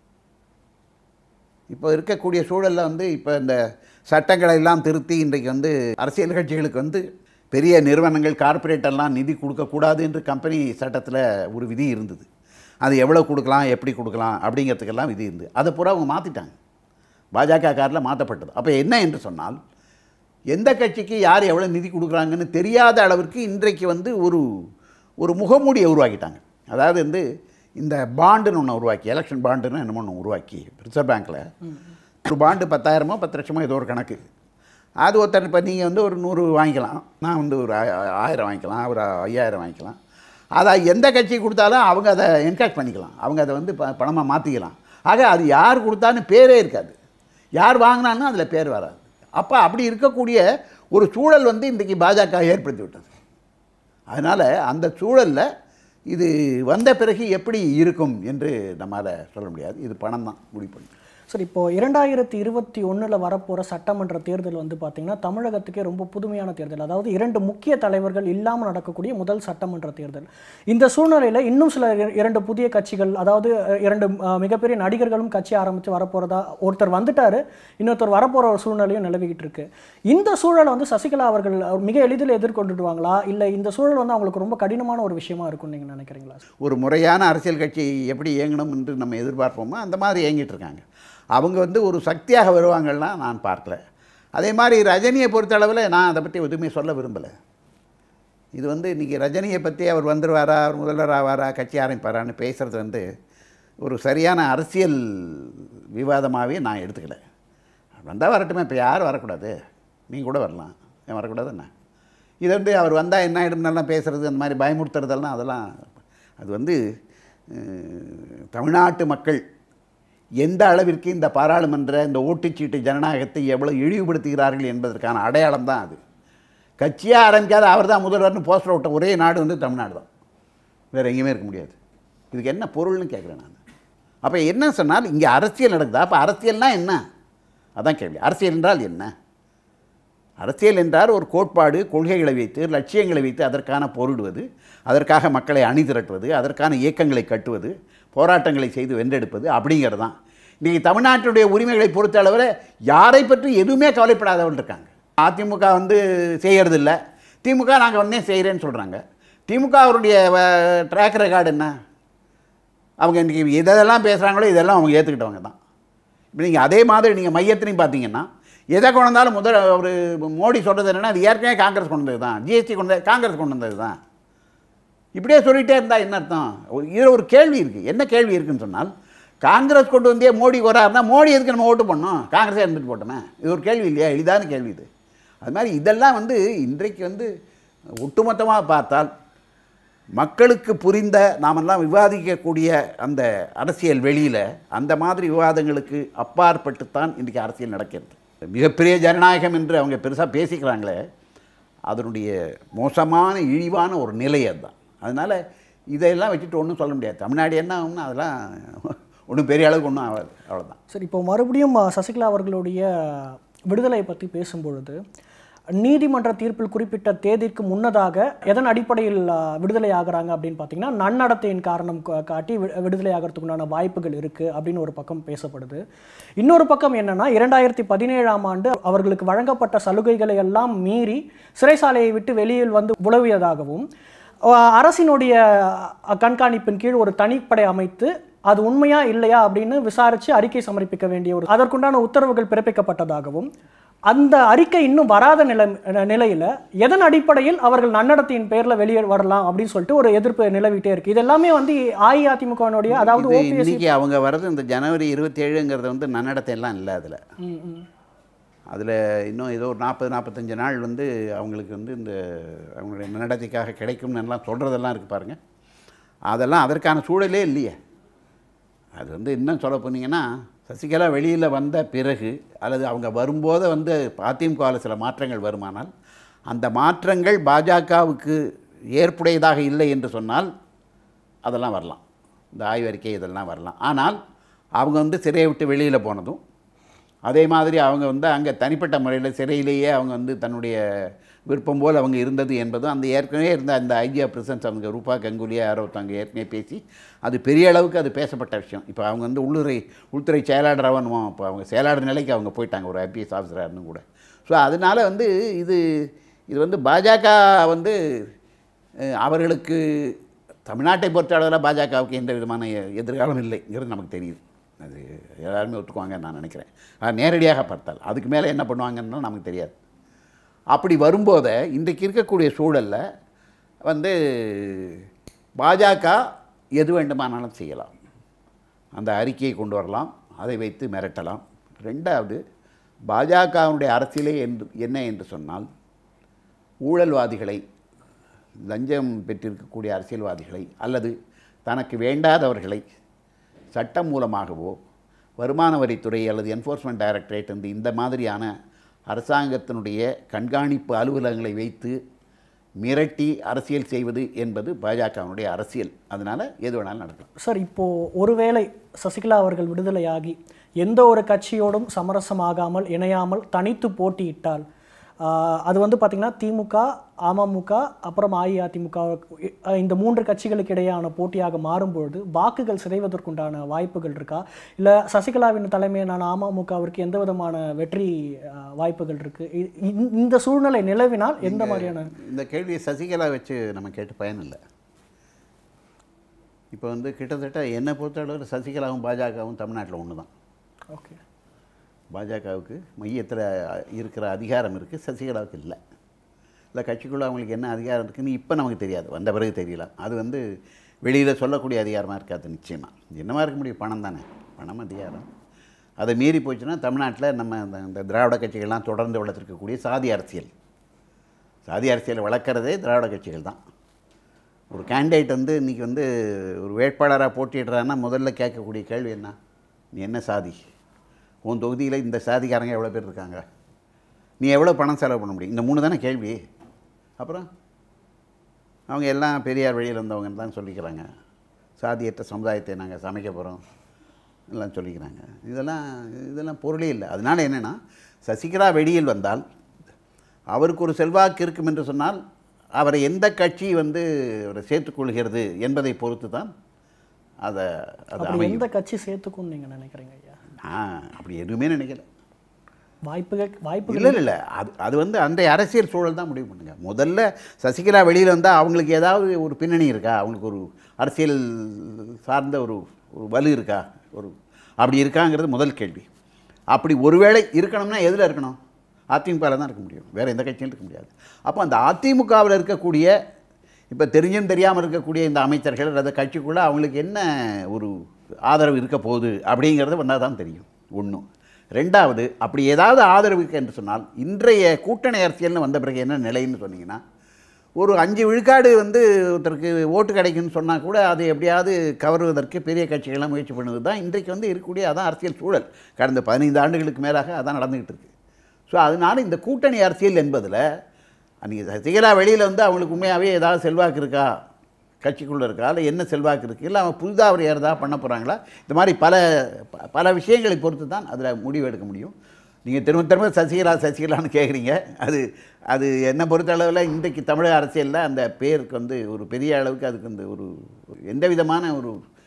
இப்போ இருக்கக்கூடிய சூழலில் வந்து இப்போ இந்த சட்டங்களை எல்லாம் திருத்தி இன்றைக்கு வந்து அரசியல் கட்சிகளுக்கு வந்து பெரிய நிறுவனங்கள் கார்ப்பரேட்டெல்லாம் நிதி கொடுக்கக்கூடாது என்று கம்பெனி சட்டத்தில் ஒரு விதி இருந்தது அது எவ்வளோ கொடுக்கலாம் எப்படி கொடுக்கலாம் அப்படிங்கிறதுக்கெல்லாம் விதி இருந்தது அதை பூரா அவங்க மாற்றிட்டாங்க பாஜக காரில் மாற்றப்பட்டது அப்போ என்ன என்று சொன்னால் எந்த கட்சிக்கு யார் எவ்வளோ நிதி கொடுக்குறாங்கன்னு தெரியாத அளவிற்கு இன்றைக்கு வந்து ஒரு ஒரு முகமூடியை உருவாக்கிட்டாங்க அதாவது வந்து இந்த பாண்டுன்னு ஒன்று உருவாக்கி எலெக்ஷன் பாண்டுன்னு என்னமோ ஒன்று உருவாக்கி ரிசர்வ் பேங்க்கில் ஒரு பாண்டு பத்தாயிரமோ பத்து லட்சமோ ஏதோ ஒரு கணக்கு அது ஒருத்தர் இப்போ நீங்கள் வந்து ஒரு நூறு வாங்கிக்கலாம் நான் வந்து ஒரு ஆய- ஆயிரம் வாங்கிக்கலாம் ஒரு ஐயாயிரம் வாங்கிக்கலாம் அதை எந்த கட்சி கொடுத்தாலும் அவங்க அதை என்கரேஜ் பண்ணிக்கலாம் அவங்க அதை வந்து ப பணமாக மாற்றிக்கலாம் ஆக அது யார் கொடுத்தான்னு பேரே இருக்காது யார் வாங்கினாலும் அதில் பேர் வராது அப்போ அப்படி இருக்கக்கூடிய ஒரு சூழல் வந்து இன்றைக்கி பாஜக ஏற்படுத்தி விட்டது அதனால் அந்த சூழலில் இது வந்த பிறகு எப்படி இருக்கும் என்று நம்மால் சொல்ல முடியாது இது பணம் தான் முடிவு பண்ணும் சரி இப்போ இரண்டாயிரத்தி இருபத்தி ஒண்ணுல வரப்போற சட்டமன்ற தேர்தல் வந்து பாத்தீங்கன்னா தமிழகத்துக்கே ரொம்ப புதுமையான தேர்தல் அதாவது இரண்டு முக்கிய தலைவர்கள் இல்லாம நடக்கக்கூடிய முதல் சட்டமன்ற தேர்தல் இந்த சூழ்நிலையில இன்னும் சில இர- இரண்டு புதிய கட்சிகள் அதாவது அஹ், இரண்டு அஹ், மிகப்பெரிய நடிகர்களும் கட்சி ஆரம்பிச்சு வரப்போறதா ஒருத்தர் வந்துட்டாரு இன்னொருத்தர் வரப்போற ஒரு சூழ்நிலையும் நிலவிக்கிட்டு இருக்கு இந்த சூழலை வந்து சசிகலா அவர்கள் அவர் மிக எளிதில் எதிர்கொண்டுடுவாங்களா இல்ல இந்த சூழல் வந்து அவங்களுக்கு ரொம்ப கடினமான ஒரு விஷயமா இருக்கும்னு நீங்க நினைக்கிறீங்களா ஒரு முறையான அரசியல் கட்சி எப்படி இயங்கணும் என்று நம்ம எதிர்பார்ப்போமோ அந்த மாதிரி இயங்கிட்டு இருக்காங்க அவங்க வந்து ஒரு சக்தியாக வருவாங்கன்னா நான் பார்க்கல அதே மாதிரி ரஜினியை பொறுத்தளவில் நான் அதை பற்றி எதுவுமே சொல்ல விரும்பலை இது வந்து இன்றைக்கி ரஜினியை பற்றி அவர் வந்துருவாரா அவர் முதல்வர் ஆவாரா கட்சி ஆரம்பிப்பாரான்னு பேசுகிறது வந்து ஒரு சரியான அரசியல் விவாதமாகவே நான் எடுத்துக்கல வந்தால் வரட்டுமே இப்போ யார் வரக்கூடாது நீங்கள் கூட வரலாம் ஏன் வரக்கூடாது என்ன இது வந்து அவர் வந்தால் என்ன ஆகிடும்னெல்லாம் பேசுகிறது அந்த மாதிரி பயமுறுத்துறதெல்லாம் அதெல்லாம் அது வந்து அஹ், தமிழ்நாட்டு மக்கள் எந்த அளவிற்கு இந்த பாராளுமன்ற இந்த ஓட்டுச்சீட்டு ஜனநாயகத்தை எவ்வளோ இழிவுபடுத்துகிறார்கள் என்பதற்கான அடையாளம் தான் அது கட்சியாக ஆரம்பிக்காத அவர் தான் முதல்வர்னு போஸ்டர் விட்ட ஒரே நாடு வந்து தமிழ்நாடு தான் வேறு எங்கேயுமே இருக்க முடியாது இதுக்கு என்ன பொருள்னு கேட்குறேன் நான் அப்போ என்ன சொன்னால் இங்கே அரசியல் நடக்குதா அப்போ அரசியல்னா என்ன அதான் கேள்வி அரசியல் என்றால் என்ன அரசியல் என்றால் ஒரு கோட்பாடு கொள்கைகளை வைத்து லட்சியங்களை வைத்து அதற்கான பொருடுவது அதற்காக மக்களை அணிதிரட்டுவது அதற்கான இயக்கங்களை கட்டுவது போராட்டங்களை செய்து வென்றெடுப்பது அப்படிங்கிறது தான் இன்றைக்கி தமிழ்நாட்டுடைய உரிமைகளை பொறுத்த அளவில் யாரை பற்றி எதுவுமே கவலைப்படாதவர்கள் இருக்காங்க அதிமுக வந்து செய்யறதில்ல திமுக நாங்கள் உடனே செய்கிறேன்னு சொல்கிறாங்க திமுக அவருடைய ட்ராக் ரெக்கார்டு என்ன அவங்க இன்றைக்கி எதெல்லாம் பேசுகிறாங்களோ இதெல்லாம் அவங்க ஏற்றுக்கிட்டவங்க தான் இப்போ நீங்கள் அதே மாதிரி நீங்கள் மையத்திலையும் பார்த்தீங்கன்னா எதை கொண்டு வந்தாலும் முதல் ஒரு மோடி சொல்கிறது என்னென்னா அது ஏற்கனவே காங்கிரஸ் கொண்டு வந்தது தான் ஜிஎஸ்டி கொண்டு வந்தது காங்கிரஸ் கொண்டு வந்தது தான் இப்படியே சொல்லிகிட்டே இருந்தால் என்ன அர்த்தம் ஒரு இதில் ஒரு கேள்வி இருக்குது என்ன கேள்வி இருக்குன்னு சொன்னால் காங்கிரஸ் கொண்டு வந்தே மோடி வராருன்னா மோடி எதுக்கு நம்ம ஓட்டு பண்ணோம் காங்கிரஸே இருந்துட்டு போட்டோமே இது ஒரு கேள்வி இல்லையா எளிதான கேள்வி இது அது மாதிரி இதெல்லாம் வந்து இன்றைக்கு வந்து ஒட்டுமொத்தமாக பார்த்தால் மக்களுக்கு புரிந்த நாமெல்லாம் விவாதிக்கக்கூடிய அந்த அரசியல் வெளியில் அந்த மாதிரி விவாதங்களுக்கு அப்பாற்பட்டுத்தான் இன்றைக்கி அரசியல் நடக்கிறது மிகப்பெரிய ஜனநாயகம் என்று அவங்க பெருசாக பேசிக்கிறாங்களே அதனுடைய மோசமான இழிவான ஒரு நிலை அதுதான் அதனால் இதையெல்லாம் வச்சுட்டு ஒன்றும் சொல்ல முடியாது தமிழ்நாடு என்ன ஆகும்னா அதெல்லாம் ஒன்றும் பெரிய அளவுக்கு ஒன்றும் ஆகாது அவ்வளோதான் சரி இப்போ மறுபடியும் அஹ், சசிகலா அவர்களுடைய விடுதலை பற்றி பேசும்பொழுது நீதிமன்ற தீர்ப்பில் குறிப்பிட்ட தேதிக்கு முன்னதாக எதன் அடிப்படையில் அஹ், விடுதலை ஆகுறாங்க அப்படின்னு பார்த்தீங்கன்னா நன்னடத்தையின் காரணம் கா- காட்டி வி- விடுதலை ஆகிறதுக்கு உண்டான வாய்ப்புகள் இருக்குது அப்படின்னு ஒரு பக்கம் பேசப்படுது இன்னொரு பக்கம் என்னன்னா இரண்டாயிரத்தி பதினேழாம் ஆண்டு அவர்களுக்கு வழங்கப்பட்ட சலுகைகளை எல்லாம் மீறி சிறைசாலையை விட்டு வெளியில் வந்து உளவியதாகவும் அஹ், அரசினுடைய அஹ், கண்காணிப்பின் கீழ் ஒரு தனிப்படை அமைத்து அது உண்மையா இல்லையா அப்படின்னு விசாரித்து அறிக்கை சமர்ப்பிக்க வேண்டிய ஒரு அதற்குண்டான உத்தரவுகள் பிறப்பிக்கப்பட்டதாகவும் அந்த அறிக்கை இன்னும் வராத நிலை நிலையில் எதன் அடிப்படையில் அவர்கள் நன்னடத்தையின் பேரில் வெளியே வரலாம் அப்படின்னு சொல்லிட்டு ஒரு எதிர்ப்பு நிலவிட்டே இருக்கு இது எல்லாமே வந்து அஇஅதிமுகவினுடைய அதாவது இது ஓபிஎஸ் இன்னைக்கு அவங்க வர்றது இந்த ஜனவரி இருபத்தேழுங்கிறது வந்து நன்னடத்தை எல்லாம் இல்லை அதில் அதில் இன்னும் ஏதோ ஒரு நாற்பது நாற்பத்தஞ்சு நாள் வந்து அவங்களுக்கு வந்து இந்த அவங்களுடைய நன்னடத்தைக்காக கிடைக்கும்னு எல்லாம் சொல்கிறதெல்லாம் இருக்குது பாருங்கள் அதெல்லாம் அதற்கான சூழலே இல்லையே அது வந்து இன்னும் சொல்ல போனீங்கன்னா சசிகலா வெளியில் வந்த பிறகு அல்லது அவங்க வரும்போது வந்து அதிமுகவில் சில மாற்றங்கள் வருமானால் அந்த மாற்றங்கள் பாஜகவுக்கு ஏற்புடையதாக இல்லை என்று சொன்னால் அதெல்லாம் வரலாம் இந்த ஆய்வறிக்கை இதெல்லாம் வரலாம் ஆனால் அவங்க வந்து சிறையை விட்டு வெளியில் போனதும் அதே மாதிரி அவங்க வந்து அங்கே தனிப்பட்ட முறையில் சிறையிலேயே அவங்க வந்து தன்னுடைய விருப்பம் போல் அவங்க இருந்தது என்பதும் அந்த ஏற்கனவே இருந்த அந்த ஐஜியா பிரசன்ஸ் அவங்க ரூபா கங்குலியா யாரோ ஒருத்தவங்க ஏற்கனவே பேசி அது பெரிய அளவுக்கு அது பேசப்பட்ட விஷயம் இப்போ அவங்க வந்து உள்ளுரை உள்துறை செயலாளராகவோ இப்போ அவங்க செயலாளர் நிலைக்கு அவங்க போயிட்டாங்க ஒரு ஐபிஎஸ் ஆஃபீஸராக இருந்தும் கூட ஸோ அதனால் வந்து இது இது வந்து பாஜக வந்து அஹ், அவர்களுக்கு தமிழ்நாட்டை பொறுத்தளவில் பாஜகவுக்கு எந்த விதமான எ- எதிர்காலம் இல்லைங்கிறது நமக்கு தெரியுது அது எல்லாருமே ஒத்துக்குவாங்கன்னு நான் நினைக்கிறேன் அது நேரடியாக பார்த்தால் அதுக்கு மேலே என்ன பண்ணுவாங்கன்னு நமக்கு தெரியாது அப்படி வரும்போதே இன்றைக்கு இருக்கக்கூடிய சூழலில் வந்து பாஜக எது வேண்டுமானாலும் செய்யலாம் அந்த அறிக்கையை கொண்டு வரலாம் அதை வைத்து மிரட்டலாம் ரெண்டாவது பாஜகவினுடைய அரசியலே என்று என்ன என்று சொன்னால் ஊழல்வாதிகளை லஞ்சம் பெற்றிருக்கக்கூடிய அரசியல்வாதிகளை அல்லது தனக்கு வேண்டாதவர்களை சட்டம் மூலமாகவோ வருமான வரித்துறை அல்லது என்ஃபோர்ஸ்மெண்ட் டைரக்டரேட் என்று இந்த மாதிரியான அரசாங்கத்தினுடைய கண்காணிப்பு அலுவலகங்களை வைத்து மிரட்டி அரசியல் செய்வது என்பது பாஜகவினுடைய அரசியல் அதனால் எது வேணாலும் நடக்கலாம் சார் இப்போ ஒருவேளை சசிகலா அவர்கள் விடுதலையாகி எந்த ஒரு கட்சியோடும் சமரசமாகாமல் இணையாமல் தனித்து போட்டியிட்டால் ஆஹ், அது வந்து பார்த்திங்கன்னா திமுக அமமுக அப்புறம் அஇஅதிமுக அஹ், இந்த மூன்று கட்சிகளுக்கு இடையேயான போட்டியாக மாறும்பொழுது வாக்குகள் சிதைவதற்குண்டான வாய்ப்புகள் இருக்கா இல்லை சசிகலாவின் தலைமையிலான அமமுகவிற்கு எந்த விதமான வெற்றி ஆஹ், வாய்ப்புகள் இருக்கு இ- இ- இந்த சூழ்நிலை நிலவினால் எந்த மாதிரியான இந்த கேள்வியை சசிகலா வச்சு நம்ம கேட்டு பயனில்லை இப்போ வந்து கிட்டத்தட்ட என்னை பொறுத்தளவில் சசிகலாவும் பாஜகவும் தமிழ்நாட்டில் ஒன்று தான் ஓகே பாஜகவுக்கு மையத்தில் இருக்கிற அதிகாரம் இருக்குது சசிகலாவுக்கு இல்லை இல்லை கட்சிக்குள்ளே அவங்களுக்கு என்ன அதிகாரம் இருக்குன்னு இப்போ நமக்கு தெரியாது வந்த பிறகு தெரியலாம் அது வந்து வெளியில் சொல்லக்கூடிய அதிகாரமாக இருக்காது நிச்சயமாக என்னவா இருக்க முடியும் பணம் தானே பணம் அதிகாரம் அதை மீறி போச்சுன்னா தமிழ்நாட்டில் நம்ம இந்த இந்த திராவிட கட்சிகள்லாம் தொடர்ந்து வளர்த்துருக்கக்கூடிய சாதி அரசியல் சாதி அரசியலை வளர்க்குறதே திராவிட கட்சிகள் தான் ஒரு கேண்டிடேட் வந்து இன்றைக்கி வந்து ஒரு வேட்பாளராக போட்டிடுறான்னா முதல்ல கேட்கக்கூடிய கேள்வி என்ன நீ என்ன சாதி உன் தொகுதியில் இந்த சாதிக்காரங்க எவ்வளோ பேர் இருக்காங்க நீ எவ்வளோ பணம் செலவு பண்ண முடியும் இந்த மூணு தானே கேள்வி அப்புறம் அவங்க எல்லாம் பெரியார் வழியில் வந்தவங்கன்னு தான் சொல்லிக்கிறாங்க சாதியற்ற சமுதாயத்தை நாங்கள் சமைக்க போகிறோம் எல்லாம் சொல்லிக்கிறாங்க இதெல்லாம் இதெல்லாம் பொருளே இல்லை அதனால் என்னென்னா சசிகலா வெளியில் வந்தால் அவருக்கு ஒரு செல்வாக்கு இருக்கும் என்று சொன்னால் அவரை எந்த கட்சி வந்து அவரை சேர்த்துக்கொள்கிறது என்பதை பொறுத்து தான் அதை அது அப்படி அமையும் எந்த கட்சி சேர்த்துக்கும்னு நீங்க நினைக்கிறீங்க ஐயா நான் அப்படி எதுவுமே நினைக்கல வாய்ப்புகள் வாய்ப்புகள் இல்லை இல்லை அது அது வந்து அந்த அரசியல் சூழல் தான் முடிவு பண்ணுங்க முதல்ல சசிகலா வெளியில் வந்தால் அவங்களுக்கு ஏதாவது ஒரு பின்னணி இருக்கா அவங்களுக்கு ஒரு அரசியல் சார்ந்த ஒரு ஒரு வலு இருக்கா ஒரு அப்படி இருக்காங்கிறது முதல் கேள்வி அப்படி ஒருவேளை இருக்கணும்னா எதில் இருக்கணும் அதிமுகவில் தான் இருக்க முடியும் வேறு எந்த கட்சியும் இருக்க முடியாது அப்போ அந்த அதிமுகவில் இருக்கக்கூடிய இப்போ தெரிஞ்சும் தெரியாமல் இருக்கக்கூடிய இந்த அமைச்சர்கள் அல்லது கட்சிக்குள்ளே அவங்களுக்கு என்ன ஒரு ஆதரவு இருக்க போகுது அப்படிங்கிறது வந்தால் தான் தெரியும் ஒன்றும் ரெண்டாவது அப்படி ஏதாவது ஆதரவுக்கு என்று சொன்னால் இன்றைய கூட்டணி அரசியல்னு வந்த பிறகு என்ன நிலைன்னு சொன்னீங்கன்னா ஒரு அஞ்சு விழுக்காடு வந்து ஒருத்தருக்கு ஓட்டு கிடைக்குன்னு சொன்னால் கூட அதை எப்படியாவது கவருவதற்கு பெரிய கட்சிகள்லாம் முயற்சி பண்ணுவது தான் இன்றைக்கு வந்து இருக்கக்கூடிய அதான் அரசியல் சூழல் கடந்த பதினைந்து ஆண்டுகளுக்கு மேலாக அதான் நடந்துக்கிட்டு இருக்கு ஸோ அதனால இந்த கூட்டணி அரசியல் என்பதில் நீங்கள் சசிகலா வெளியில் வந்து அவங்களுக்கு உண்மையாகவே ஏதாவது செல்வாக்கு இருக்கா கட்சிக்குள்ளே இருக்கா இல்லை என்ன செல்வாக்கு இருக்குது இல்லை அவங்க புதிதாக அவர் ஏறதா பண்ண போகிறாங்களா இந்த மாதிரி பல ப- பல விஷயங்களை பொறுத்து தான் அதில் முடிவு எடுக்க முடியும் நீங்கள் திரும்ப திரும்ப சசிகலா சசிகலான்னு கேட்குறீங்க அது அது என்னை பொறுத்த அளவில் இன்றைக்கு தமிழக அரசியலில் அந்த பேருக்கு வந்து ஒரு பெரிய அளவுக்கு அதுக்கு வந்து ஒரு எந்த விதமான ஒரு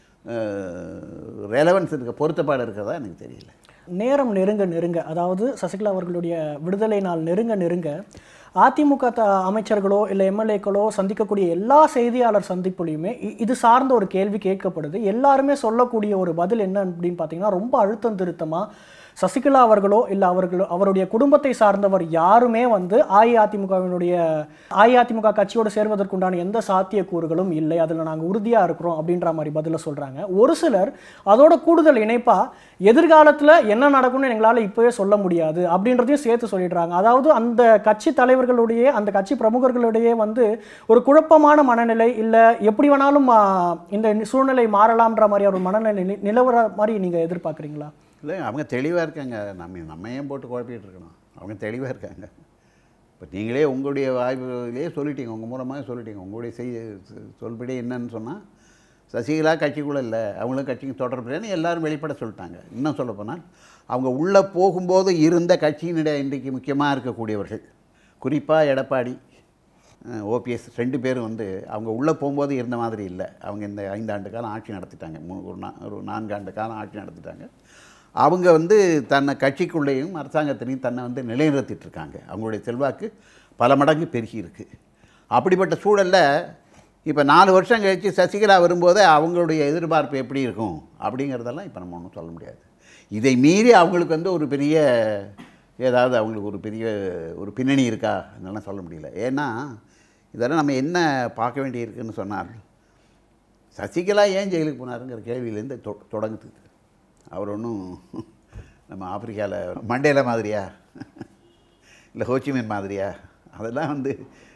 ரெலவன்ஸ் இருக்க பொருத்தப்பாடு இருக்கிறதா எனக்கு தெரியல நேரம் நெருங்க நெருங்க அதாவது சசிகலா அவர்களுடைய விடுதலை நாள் நெருங்க நெருங்க அதிமுக த அமைச்சர்களோ இல்லை எம்எல்ஏக்களோ சந்திக்கக்கூடிய எல்லா செய்தியாளர் சந்திப்புலையுமே இ- இது சார்ந்த ஒரு கேள்வி கேட்கப்படுது எல்லாருமே சொல்லக்கூடிய ஒரு பதில் என்ன அப்படின்னு பார்த்தீங்கன்னா ரொம்ப அழுத்தம் திருத்தமாக சசிகலா அவர்களோ இல்லை அவர்களோ அவருடைய குடும்பத்தை சார்ந்தவர் யாருமே வந்து அஇஅதிமுகவினுடைய அஇஅதிமுக கட்சியோடு சேர்வதற்குண்டான எந்த சாத்தியக்கூறுகளும் இல்லை அதில் நாங்கள் உறுதியாக இருக்கிறோம் அப்படின்ற மாதிரி பதில சொல்கிறாங்க ஒரு சிலர் அதோட கூடுதல் இணைப்பாக எதிர்காலத்தில் என்ன நடக்கும்னு எங்களால் இப்போவே சொல்ல முடியாது அப்படின்றதையும் சேர்த்து சொல்லிடுறாங்க அதாவது அந்த கட்சி தலைவர்களுடைய அந்த கட்சி பிரமுகர்களுடைய வந்து ஒரு குழப்பமான மனநிலை இல்லை எப்படி வேணாலும் ஆ, இந்த சூழ்நிலை மாறலாம்ன்ற மாதிரி ஒரு மனநிலை நி- நிலவர மாதிரி நீங்கள் எதிர்பார்க்குறீங்களா இல்லை அவங்க தெளிவாக இருக்காங்க நம்ம நம்ம ஏன் போட்டு குழப்பிட்டு இருக்கணும் அவங்க தெளிவாக இருக்காங்க இப்போ நீங்களே உங்களுடைய வாய்ப்புலேயே சொல்லிட்டீங்க உங்கள் மூலமாக சொல்லிட்டீங்க உங்களுடைய செய்ய சொல்படி என்னன்னு சொன்னால் சசிகலா கட்சிக்குள்ளே இல்லை அவங்களும் கட்சிக்கு தொடர்பு இல்லைன்னு எல்லாரும் வெளிப்பட சொல்லிட்டாங்க இன்னும் சொல்லப் போனால் அவங்க உள்ளே போகும்போது இருந்த கட்சியினுடைய இன்றைக்கு முக்கியமாக இருக்கக்கூடியவர்கள் குறிப்பாக எடப்பாடி ஓபிஎஸ் ரெண்டு பேரும் வந்து அவங்க உள்ளே போகும்போது இருந்த மாதிரி இல்லை அவங்க இந்த ஐந்தாண்டு காலம் ஆட்சி நடத்திட்டாங்க மூ- ஒரு நா ஒரு நான்காண்டு காலம் ஆட்சி நடத்திட்டாங்க அவங்க வந்து தன்னை கட்சிக்குள்ளேயும் அரசாங்கத்திலையும் தன்னை வந்து நிலைநிறுத்திட்டு இருக்காங்க அவங்களுடைய செல்வாக்கு பல மடங்கு பெருகி இருக்கு அப்படிப்பட்ட சூழலில் இப்போ நாலு வருஷம் கழித்து சசிகலா வரும்போது அவங்களுடைய எதிர்பார்ப்பு எப்படி இருக்கும் அப்படிங்கிறதெல்லாம் இப்போ நம்ம ஒன்றும் சொல்ல முடியாது இதை மீறி அவங்களுக்கு வந்து ஒரு பெரிய ஏதாவது அவங்களுக்கு ஒரு பெரிய ஒரு பின்னணி இருக்கா அதெல்லாம் சொல்ல முடியல ஏன்னா இதெல்லாம் நம்ம என்ன பார்க்க வேண்டியிருக்குன்னு சொன்னால் சசிகலா ஏன் ஜெயிலுக்கு போனாருங்கிற கேள்வியிலேருந்து தொ தொடங்குது அவர் ஒன்றும் நம்ம ஆப்பிரிக்காவில் மண்டேல மாதிரியா இல்லை ஹோச்சிமின் மாதிரியா அதெல்லாம் வந்து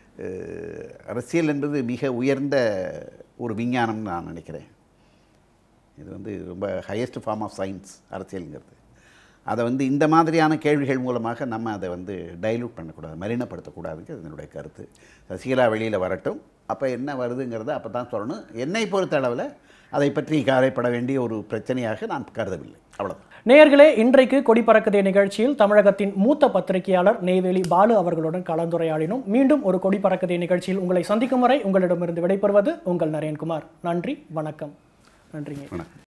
அஹ், அரசியல் என்பது மிக உயர்ந்த ஒரு விஞ்ஞானம்னு நான் நினைக்கிறேன் இது வந்து ரொம்ப ஹையஸ்ட் ஃபார்ம் ஆஃப் சயின்ஸ் அரசியலுங்கிறது அதை வந்து இந்த மாதிரியான கேள்விகள் மூலமாக நம்ம அதை வந்து டைலூட் பண்ணக்கூடாது மலினப்படுத்தக்கூடாதுங்கிறது என்னுடைய கருத்து சசிகலா வெளியில் வரட்டும் அப்போ என்ன வருதுங்கிறத அப்போ தான் சொல்லணும் என்னை பொறுத்த அளவில் அதை பற்றி கவலைப்பட வேண்டிய ஒரு பிரச்சனையாக நான் கருதவில்லை அவ்வளவுதான் நேயர்களே இன்றைக்கு கொடி பறக்குதே நிகழ்ச்சியில் தமிழகத்தின் மூத்த பத்திரிகையாளர் நெய்வேலி பாலு அவர்களுடன் கலந்துரையாடினோம் மீண்டும் ஒரு கொடி பறக்குதே நிகழ்ச்சியில் உங்களை சந்திக்கும் வரை உங்களிடமிருந்து விடைபெறுவது உங்கள் நரேன்குமார் நன்றி வணக்கம் நன்றிங்க வணக்கம்